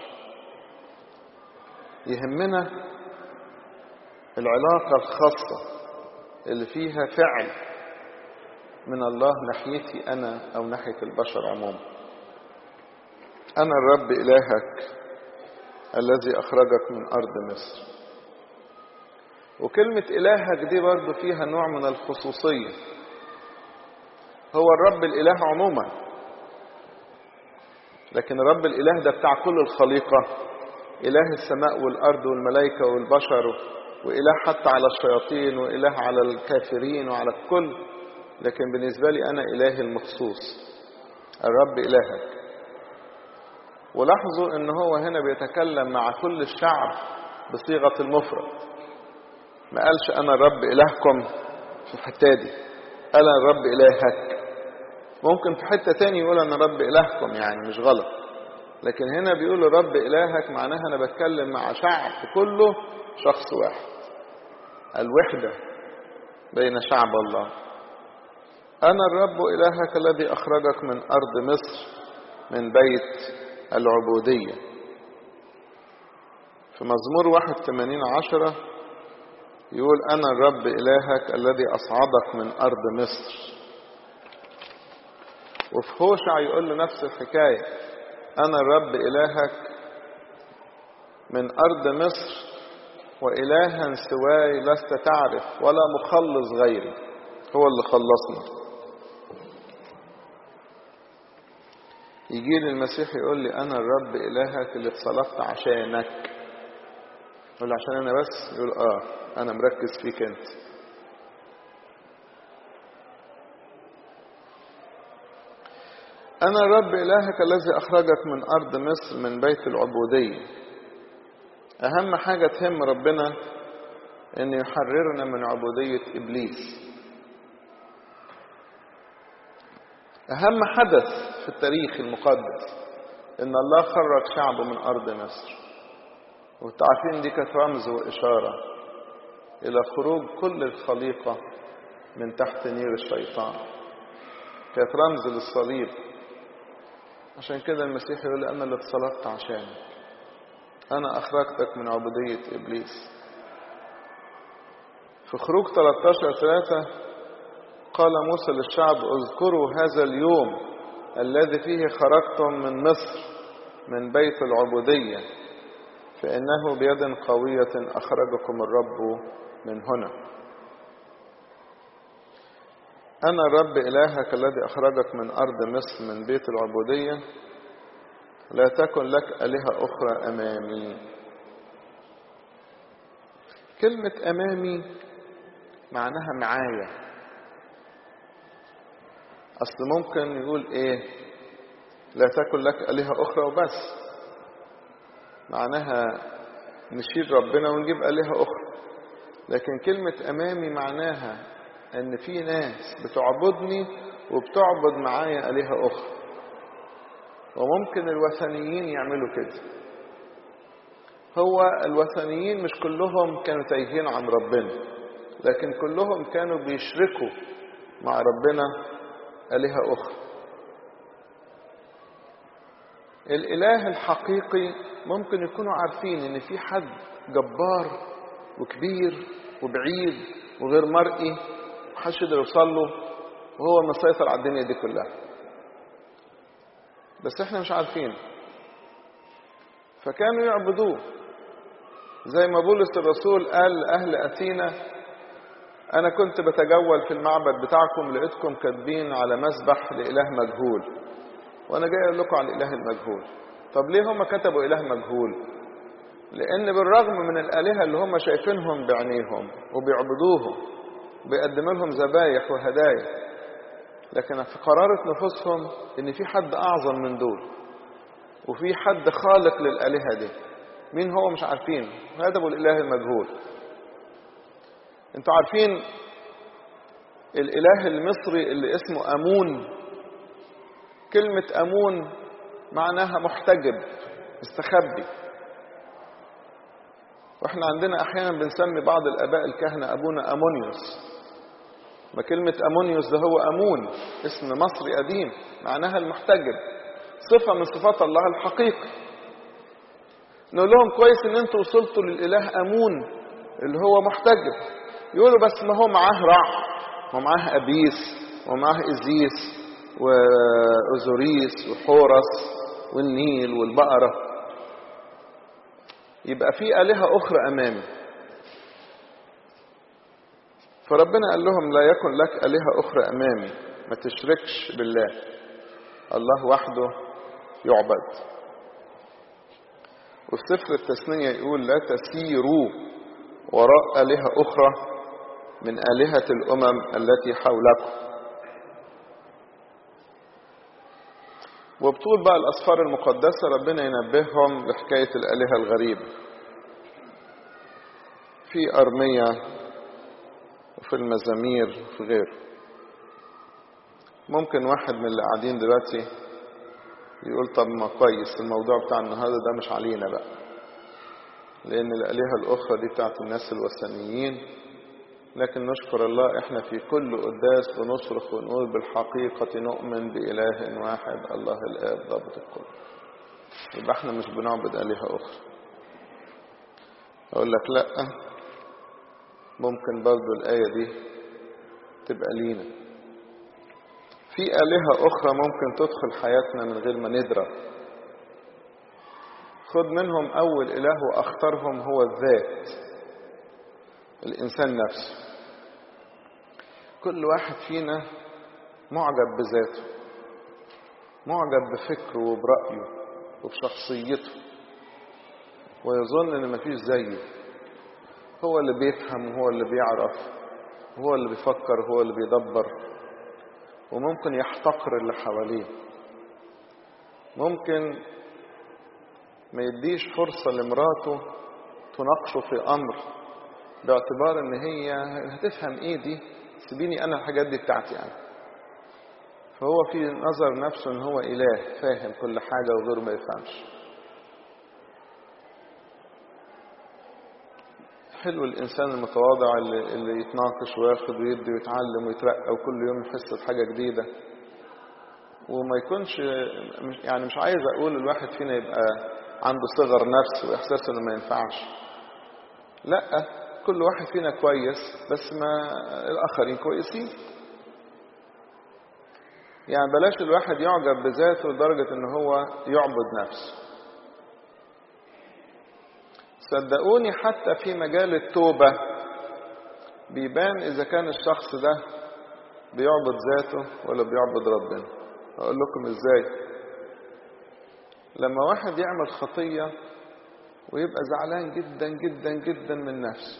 يهمنا العلاقة الخاصة اللي فيها فعل من الله ناحيتي أنا أو ناحية البشر عموما أنا الرب إلهك الذي أخرجك من أرض مصر وكلمة إلهك دي برضو فيها نوع من الخصوصية هو الرب الإله عموما لكن الرب الإله ده بتاع كل الخليقة إله السماء والأرض والملائكة والبشر وإله حتى على الشياطين وإله على الكافرين وعلى الكل لكن بالنسبة لي أنا إله المخصوص الرب إلهك ولاحظوا ان هو هنا بيتكلم مع كل الشعب بصيغة المفرد ما قالش انا الرب الهكم في الحتة دي قال انا الرب الهك ممكن في حتة تاني يقول انا رب الهكم يعني مش غلط لكن هنا بيقول الرب الهك معناها انا بتكلم مع شعب كله شخص واحد الوحدة بين شعب الله انا الرب الهك الذي اخرجك من ارض مصر من بيت العبودية في مزمور 81 عشرة يقول أنا الرب إلهك الذي أصعدك من أرض مصر وفي هوشع يقول له نفس الحكاية أنا الرب إلهك من أرض مصر وإلها سواي لست تعرف ولا مخلص غيري هو اللي خلصنا يجي لي المسيح يقول لي انا الرب الهك اللي اتصلبت عشانك يقول عشان انا بس يقول اه انا مركز فيك انت انا الرب الهك الذي اخرجك من ارض مصر من بيت العبوديه اهم حاجه تهم ربنا ان يحررنا من عبوديه ابليس أهم حدث في التاريخ المقدس إن الله خرج شعبه من أرض مصر والتعرفين دي كانت رمز وإشارة إلى خروج كل الخليقة من تحت نير الشيطان كانت رمز للصليب عشان كده المسيح يقول أنا اللي اتصلبت عشانك أنا أخرجتك من عبودية إبليس في خروج 13 3 قال موسى للشعب اذكروا هذا اليوم الذي فيه خرجتم من مصر من بيت العبودية فإنه بيد قوية أخرجكم الرب من هنا أنا الرب إلهك الذي أخرجك من أرض مصر من بيت العبودية لا تكن لك آلهة أخرى أمامي كلمة أمامي معناها معايا أصل ممكن يقول إيه لا تكن لك آلهة أخرى وبس معناها نشيل ربنا ونجيب آلهة أخرى لكن كلمة أمامي معناها أن في ناس بتعبدني وبتعبد معايا آلهة أخرى وممكن الوثنيين يعملوا كده هو الوثنيين مش كلهم كانوا تايهين عن ربنا لكن كلهم كانوا بيشركوا مع ربنا آلهة أخرى الإله الحقيقي ممكن يكونوا عارفين إن في حد جبار وكبير وبعيد وغير مرئي محدش يقدر يوصل له وهو المسيطر على الدنيا دي كلها بس احنا مش عارفين فكانوا يعبدوه زي ما بولس الرسول قال لأهل أثينا أنا كنت بتجول في المعبد بتاعكم لقيتكم كاتبين على مسبح لإله مجهول وأنا جاي أقول لكم على الإله المجهول طب ليه هم كتبوا إله مجهول؟ لأن بالرغم من الآلهة اللي هم شايفينهم بعينيهم وبيعبدوهم وبيقدموا لهم ذبايح وهدايا لكن في قرارة نفوسهم إن في حد أعظم من دول وفي حد خالق للآلهة دي مين هو مش عارفين هذا الإله المجهول انتوا عارفين الاله المصري اللي اسمه امون كلمة امون معناها محتجب مستخبي واحنا عندنا احيانا بنسمي بعض الاباء الكهنة ابونا امونيوس ما كلمة امونيوس ده هو امون اسم مصري قديم معناها المحتجب صفة من صفات الله الحقيقي نقول لهم كويس ان انتوا وصلتوا للاله امون اللي هو محتجب يقولوا بس ما هو معاه رع ومعاه ابيس ومعاه ازيس واوزوريس وحورس والنيل والبقرة يبقى في آلهة أخرى أمامي فربنا قال لهم لا يكن لك آلهة أخرى أمامي ما تشركش بالله الله وحده يعبد وفي سفر التثنية يقول لا تسيروا وراء آلهة أخرى من آلهة الأمم التي حولكم وبطول بقى الأسفار المقدسة ربنا ينبههم لحكاية الآلهة الغريبة في أرمية وفي المزامير وفي غيره ممكن واحد من اللي قاعدين دلوقتي يقول طب ما كويس الموضوع بتاع النهارده ده مش علينا بقى لأن الآلهة الأخرى دي بتاعت الناس الوثنيين لكن نشكر الله احنا في كل قداس بنصرخ ونقول بالحقيقة نؤمن بإله واحد الله الآب ضابط الكل يبقى احنا مش بنعبد آلهة أخرى أقول لك لأ ممكن برضو الآية دي تبقى لينا في آلهة أخرى ممكن تدخل حياتنا من غير ما ندرى خد منهم أول إله وأخطرهم هو الذات الإنسان نفسه كل واحد فينا معجب بذاته معجب بفكره وبرأيه وبشخصيته ويظن ان مفيش زيه هو اللي بيفهم وهو اللي بيعرف هو اللي بيفكر هو اللي بيدبر وممكن يحتقر اللي حواليه ممكن ما يديش فرصة لمراته تناقشه في أمر باعتبار ان هي هتفهم ايه دي سيبيني انا الحاجات دي بتاعتي يعني فهو في نظر نفسه ان هو اله فاهم كل حاجه وغيره ما يفهمش حلو الانسان المتواضع اللي, اللي يتناقش وياخد ويدي ويتعلم ويترقى وكل يوم يحس بحاجه جديده وما يكونش يعني مش عايز اقول الواحد فينا يبقى عنده صغر نفس واحساس انه ما ينفعش لا كل واحد فينا كويس بس ما الآخرين كويسين يعني بلاش الواحد يعجب بذاته لدرجة ان هو يعبد نفسه صدقوني حتى في مجال التوبة بيبان إذا كان الشخص ده بيعبد ذاته ولا بيعبد ربنا أقول لكم إزاي لما واحد يعمل خطية ويبقى زعلان جدا جدا جدا من نفسه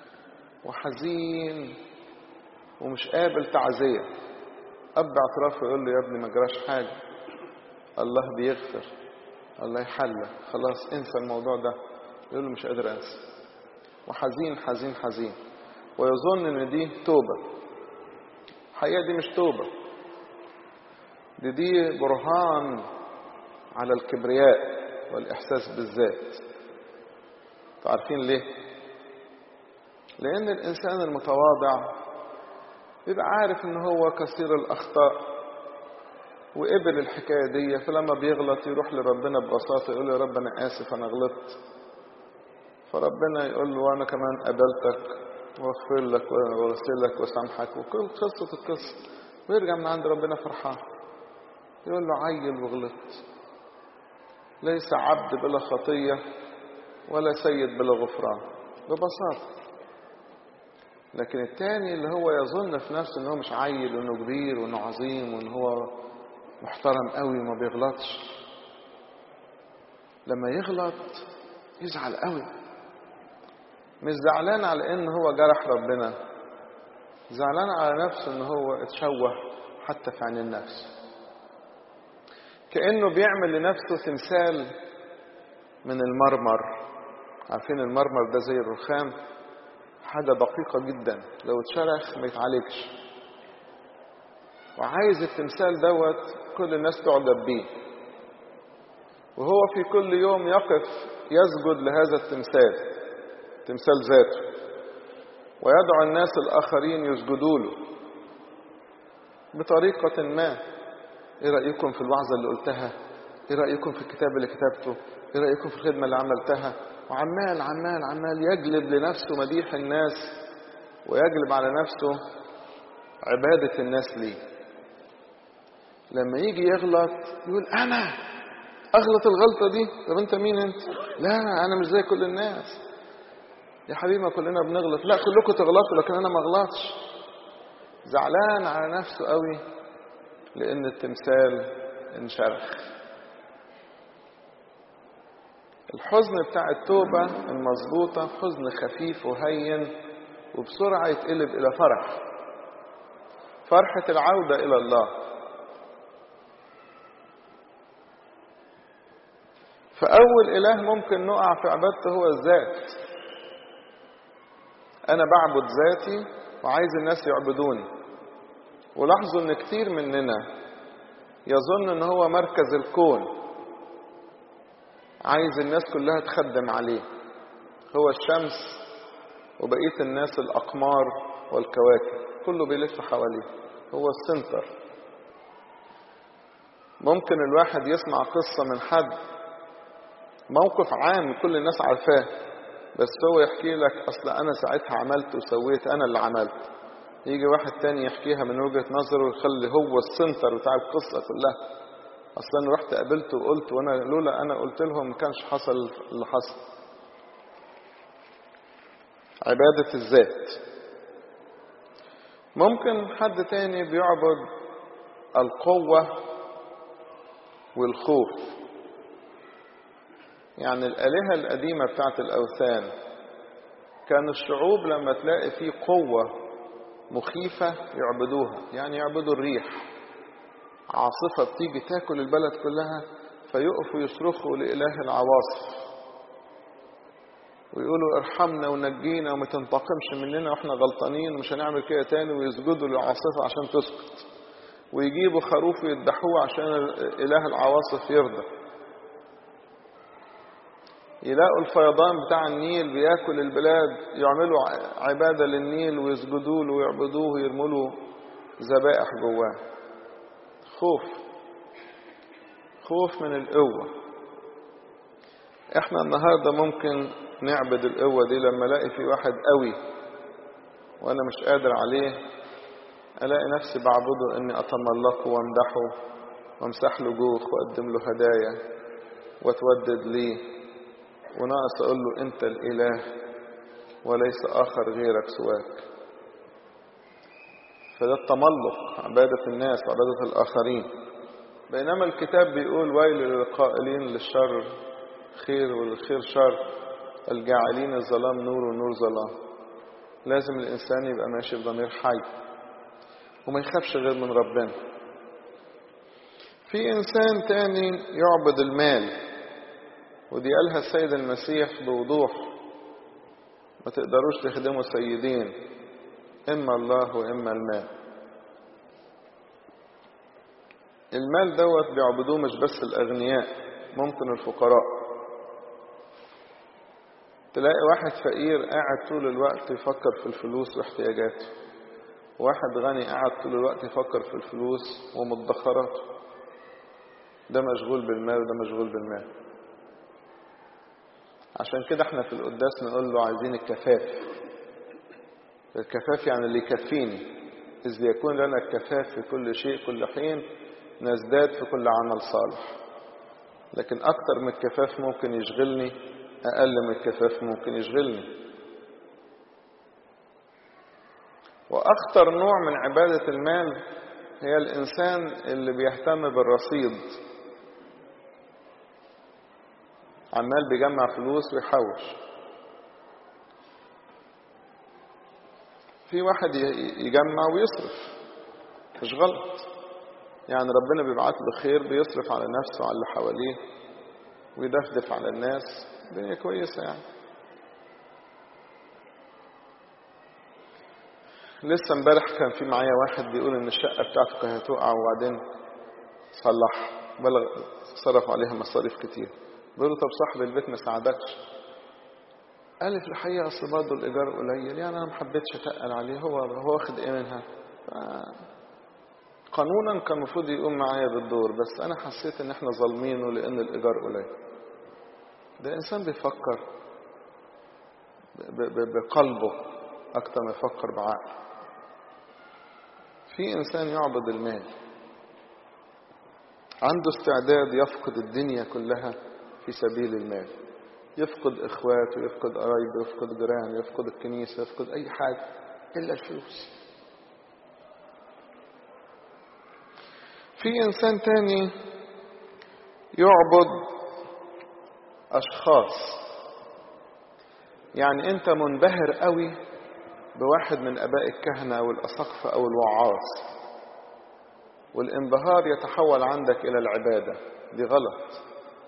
وحزين ومش قابل تعزية أب اعترافه يقول له يا ابني ما جراش حاجة الله بيغفر الله يحلك خلاص انسى الموضوع ده يقول له مش قادر انسى وحزين حزين حزين ويظن ان دي توبة الحقيقة دي مش توبة دي دي برهان على الكبرياء والإحساس بالذات عارفين ليه لأن الإنسان المتواضع بيبقى عارف إن هو كثير الأخطاء وقبل الحكاية دي فلما بيغلط يروح لربنا ببساطة يقول له يا رب أنا آسف أنا غلطت فربنا يقول له أنا كمان قبلتك واغفر لك واغسلك وسامحك وكل قصة القصة ويرجع من عند ربنا فرحان يقول له عيل وغلطت ليس عبد بلا خطية ولا سيد بلا غفران ببساطة لكن التاني اللي هو يظن في نفسه ان هو مش عيل وانه كبير وانه عظيم وان هو محترم قوي وما بيغلطش لما يغلط يزعل قوي مش زعلان على ان هو جرح ربنا زعلان على نفسه ان هو اتشوه حتى في عين النفس كأنه بيعمل لنفسه تمثال من المرمر عارفين المرمر ده زي الرخام حاجة دقيقة جدا لو اتشرخ ما يتعالجش وعايز التمثال دوت كل الناس تعجب بيه وهو في كل يوم يقف يسجد لهذا التمثال تمثال ذاته ويدعو الناس الآخرين يسجدوا له بطريقة ما ايه رأيكم في الوعظة اللي قلتها ايه رأيكم في الكتاب اللي كتبته ايه رأيكم في الخدمة اللي عملتها وعمال عمال عمال يجلب لنفسه مديح الناس ويجلب على نفسه عبادة الناس ليه لما يجي يغلط يقول أنا أغلط الغلطة دي طب أنت مين أنت لا أنا مش زي كل الناس يا حبيبي ما كلنا بنغلط لا كلكم تغلطوا لكن أنا ما أغلطش زعلان على نفسه قوي لأن التمثال انشرخ الحزن بتاع التوبة المظبوطة حزن خفيف وهين وبسرعة يتقلب إلى فرح فرحة العودة إلى الله فأول إله ممكن نقع في عبادته هو الذات أنا بعبد ذاتي وعايز الناس يعبدوني ولاحظوا إن كتير مننا يظن إن هو مركز الكون عايز الناس كلها تخدم عليه هو الشمس وبقية الناس الأقمار والكواكب كله بيلف حواليه هو السنتر ممكن الواحد يسمع قصة من حد موقف عام كل الناس عارفاه بس هو يحكي لك أصل أنا ساعتها عملت وسويت أنا اللي عملت يجي واحد تاني يحكيها من وجهة نظره ويخلي هو السنتر بتاع القصة كلها أصلا أنا رحت قابلته وقلت وأنا لولا أنا قلت لهم ما كانش حصل اللي حصل عبادة الذات ممكن حد تاني بيعبد القوة والخوف يعني الآلهة القديمة بتاعت الأوثان كان الشعوب لما تلاقي فيه قوة مخيفة يعبدوها يعني يعبدوا الريح عاصفة بتيجي تاكل البلد كلها فيقفوا يصرخوا لإله العواصف ويقولوا ارحمنا ونجينا وما تنتقمش مننا واحنا غلطانين ومش هنعمل كده تاني ويسجدوا للعاصفة عشان تسكت ويجيبوا خروف ويذبحوه عشان إله العواصف يرضى يلاقوا الفيضان بتاع النيل بياكل البلاد يعملوا عبادة للنيل ويسجدوا له ويعبدوه ويرموا له ذبائح جواه خوف خوف من القوة احنا النهاردة ممكن نعبد القوة دي لما الاقي في واحد قوي وانا مش قادر عليه الاقي نفسي بعبده اني اتملقه وامدحه وامسح له جوخ واقدم له هدايا واتودد ليه وناقص اقول له انت الاله وليس اخر غيرك سواك فده التملق عبادة الناس وعبادة الآخرين بينما الكتاب بيقول ويل للقائلين للشر خير والخير شر الجاعلين الظلام نور والنور ظلام لازم الإنسان يبقى ماشي بضمير حي وما يخافش غير من ربنا في إنسان تاني يعبد المال ودي قالها السيد المسيح بوضوح ما تقدروش تخدموا سيدين إما الله وإما المال المال دوت بيعبدوه مش بس الأغنياء ممكن الفقراء تلاقي واحد فقير قاعد طول الوقت يفكر في الفلوس واحتياجاته واحد غني قاعد طول الوقت يفكر في الفلوس ومدخراته ده مشغول بالمال وده مشغول بالمال عشان كده احنا في القداس نقول له عايزين الكفاف الكفاف يعني اللي يكفيني إذ يكون لنا الكفاف في كل شيء كل حين نزداد في كل عمل صالح لكن أكتر من الكفاف ممكن يشغلني أقل من الكفاف ممكن يشغلني وأخطر نوع من عبادة المال هي الإنسان اللي بيهتم بالرصيد عمال بيجمع فلوس ويحوش في واحد يجمع ويصرف مش غلط يعني ربنا بيبعت له خير بيصرف على نفسه وعلى اللي حواليه ويدفدف على الناس الدنيا كويسة يعني لسه امبارح كان في معايا واحد بيقول ان الشقة بتاعته كانت هتقع وبعدين صلح بلغ صرف عليها مصاريف كتير بيقول له طب صاحب البيت ما ساعدكش قال لي في الحقيقة أصل برضه الإيجار قليل يعني أنا ما حبيتش أتقل عليه هو هو واخد إيه منها قانونا كان المفروض يقوم معايا بالدور بس انا حسيت ان احنا ظالمينه لان الايجار قليل ده انسان بيفكر ب- ب- بقلبه اكتر ما يفكر بعقله في انسان يعبد المال عنده استعداد يفقد الدنيا كلها في سبيل المال يفقد اخواته يفقد قرايبه يفقد جيرانه يفقد الكنيسه يفقد اي حاجه الا الفلوس في انسان تاني يعبد اشخاص يعني انت منبهر قوي بواحد من اباء الكهنه او الاساقفه او الوعاظ والانبهار يتحول عندك الى العباده دي غلط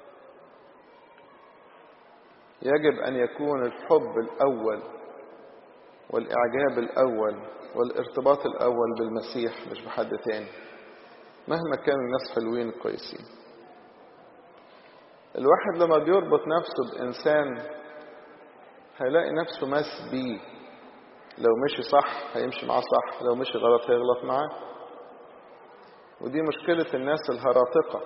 يجب ان يكون الحب الاول والاعجاب الاول والارتباط الاول بالمسيح مش بحد تاني مهما كانوا الناس حلوين كويسين الواحد لما بيربط نفسه بإنسان هيلاقي نفسه ماس بيه لو مشي صح هيمشي معاه صح لو مشي غلط هيغلط معاه ودي مشكلة الناس الهراطقة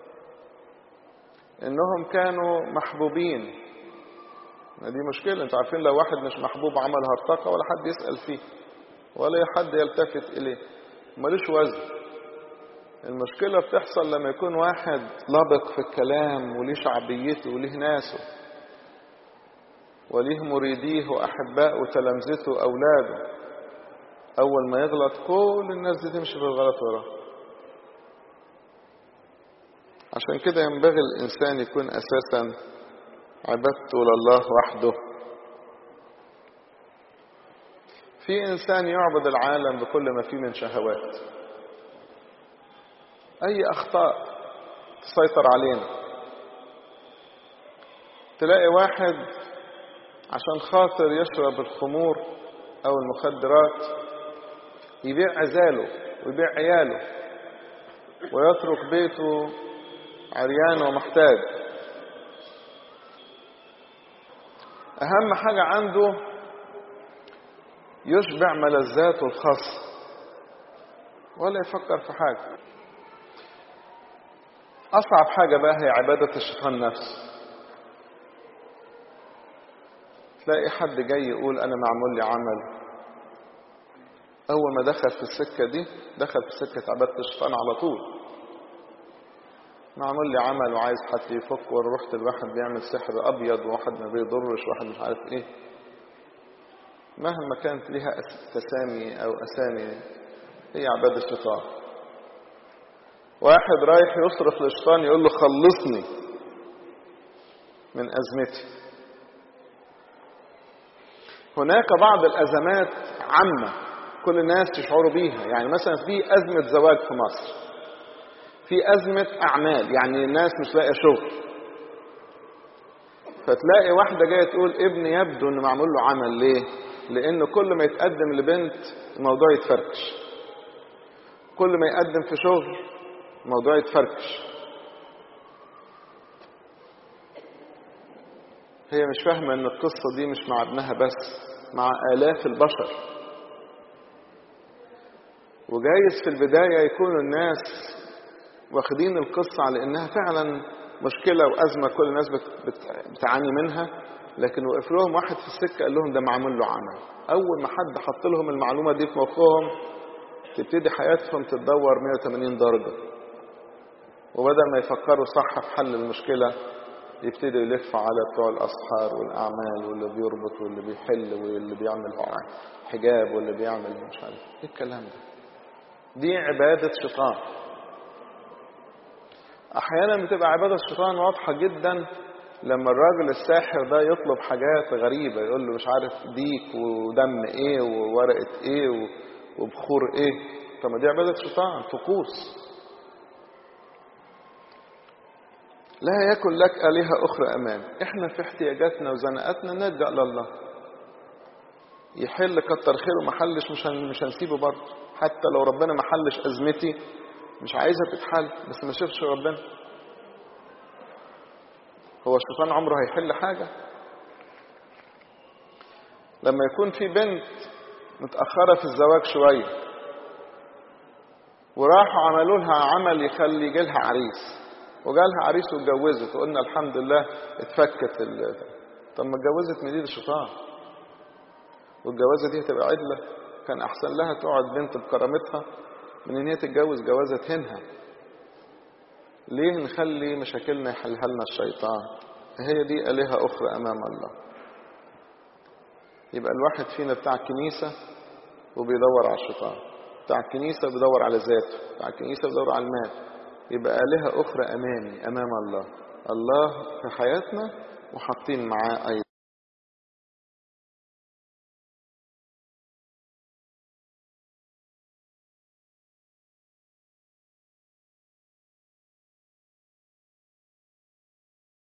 إنهم كانوا محبوبين ما دي مشكلة انتوا عارفين لو واحد مش محبوب عمل هرطقة ولا حد يسأل فيه ولا حد يلتفت إليه ملوش وزن المشكلة بتحصل لما يكون واحد لبق في الكلام وليه شعبيته وليه ناسه وليه مريديه وأحبائه وتلامذته وأولاده أول ما يغلط كل الناس دي تمشي في الغلط وراه عشان كده ينبغي الإنسان يكون أساسا عبادته لله وحده في إنسان يعبد العالم بكل ما فيه من شهوات أي أخطاء تسيطر علينا تلاقي واحد عشان خاطر يشرب الخمور أو المخدرات يبيع عزاله ويبيع عياله ويترك بيته عريان ومحتاج أهم حاجة عنده يشبع ملذاته الخاصة ولا يفكر في حاجة أصعب حاجة بقى هي عبادة الشيطان نفسه تلاقي حد جاي يقول أنا معمول لي عمل أول ما دخل في السكة دي دخل في سكة عبادة الشيطان على طول معمول لي عمل وعايز حد يفك ورحت الواحد بيعمل سحر أبيض وواحد ما بيضرش وواحد مش عارف إيه مهما كانت لها تسامي أو أسامي هي عبادة الشيطان واحد رايح يصرف للشيطان يقول له خلصني من أزمتي هناك بعض الأزمات عامة كل الناس يشعروا بيها يعني مثلا في أزمة زواج في مصر في أزمة أعمال يعني الناس مش لاقية شغل فتلاقي واحدة جاية تقول ابني يبدو إن معمول له عمل ليه؟ لأنه كل ما يتقدم لبنت الموضوع يتفركش كل ما يقدم في شغل الموضوع يتفركش هي مش فاهمة ان القصة دي مش مع ابنها بس مع آلاف البشر وجايز في البداية يكونوا الناس واخدين القصة على انها فعلا مشكلة وأزمة كل الناس بت بت بتعاني منها لكن وقف لهم واحد في السكة قال لهم ده معمول له عمل أول ما حد حط لهم المعلومة دي في مخهم تبتدي حياتهم تتدور 180 درجة وبدل ما يفكروا صح في حل المشكلة يبتدوا يلفوا على بتوع الأسحار والأعمال واللي بيربط واللي بيحل واللي بيعمل حجاب واللي بيعمل مش عارف ايه الكلام ده دي عبادة شيطان أحيانا بتبقى عبادة الشيطان واضحة جدا لما الراجل الساحر ده يطلب حاجات غريبة يقول له مش عارف ديك ودم ايه وورقة ايه وبخور ايه طب ما دي عبادة شيطان طقوس لا يكن لك آلهة أخرى أمام إحنا في احتياجاتنا وزنقاتنا نلجأ لله يحل كتر خيره ما حلش مش مش هنسيبه برضه حتى لو ربنا ما حلش أزمتي مش عايزها تتحل بس ما شافش ربنا هو الشيطان عمره هيحل حاجة لما يكون في بنت متأخرة في الزواج شوية وراحوا عملوا لها عمل يخلي يجي لها عريس وجالها عريس واتجوزت وقلنا الحمد لله اتفكت ال... طب ما اتجوزت من ايد الشيطان والجوازه دي هتبقى عدله كان احسن لها تقعد بنت بكرامتها من ان هي تتجوز جوازه تهنها ليه نخلي مشاكلنا يحلها لنا الشيطان هي دي آلهة أخرى أمام الله يبقى الواحد فينا بتاع كنيسة وبيدور على الشيطان بتاع الكنيسة بيدور على ذاته بتاع الكنيسة بيدور على المال يبقى آلهة أخرى أمامي أمام الله الله في حياتنا وحاطين معاه أيضا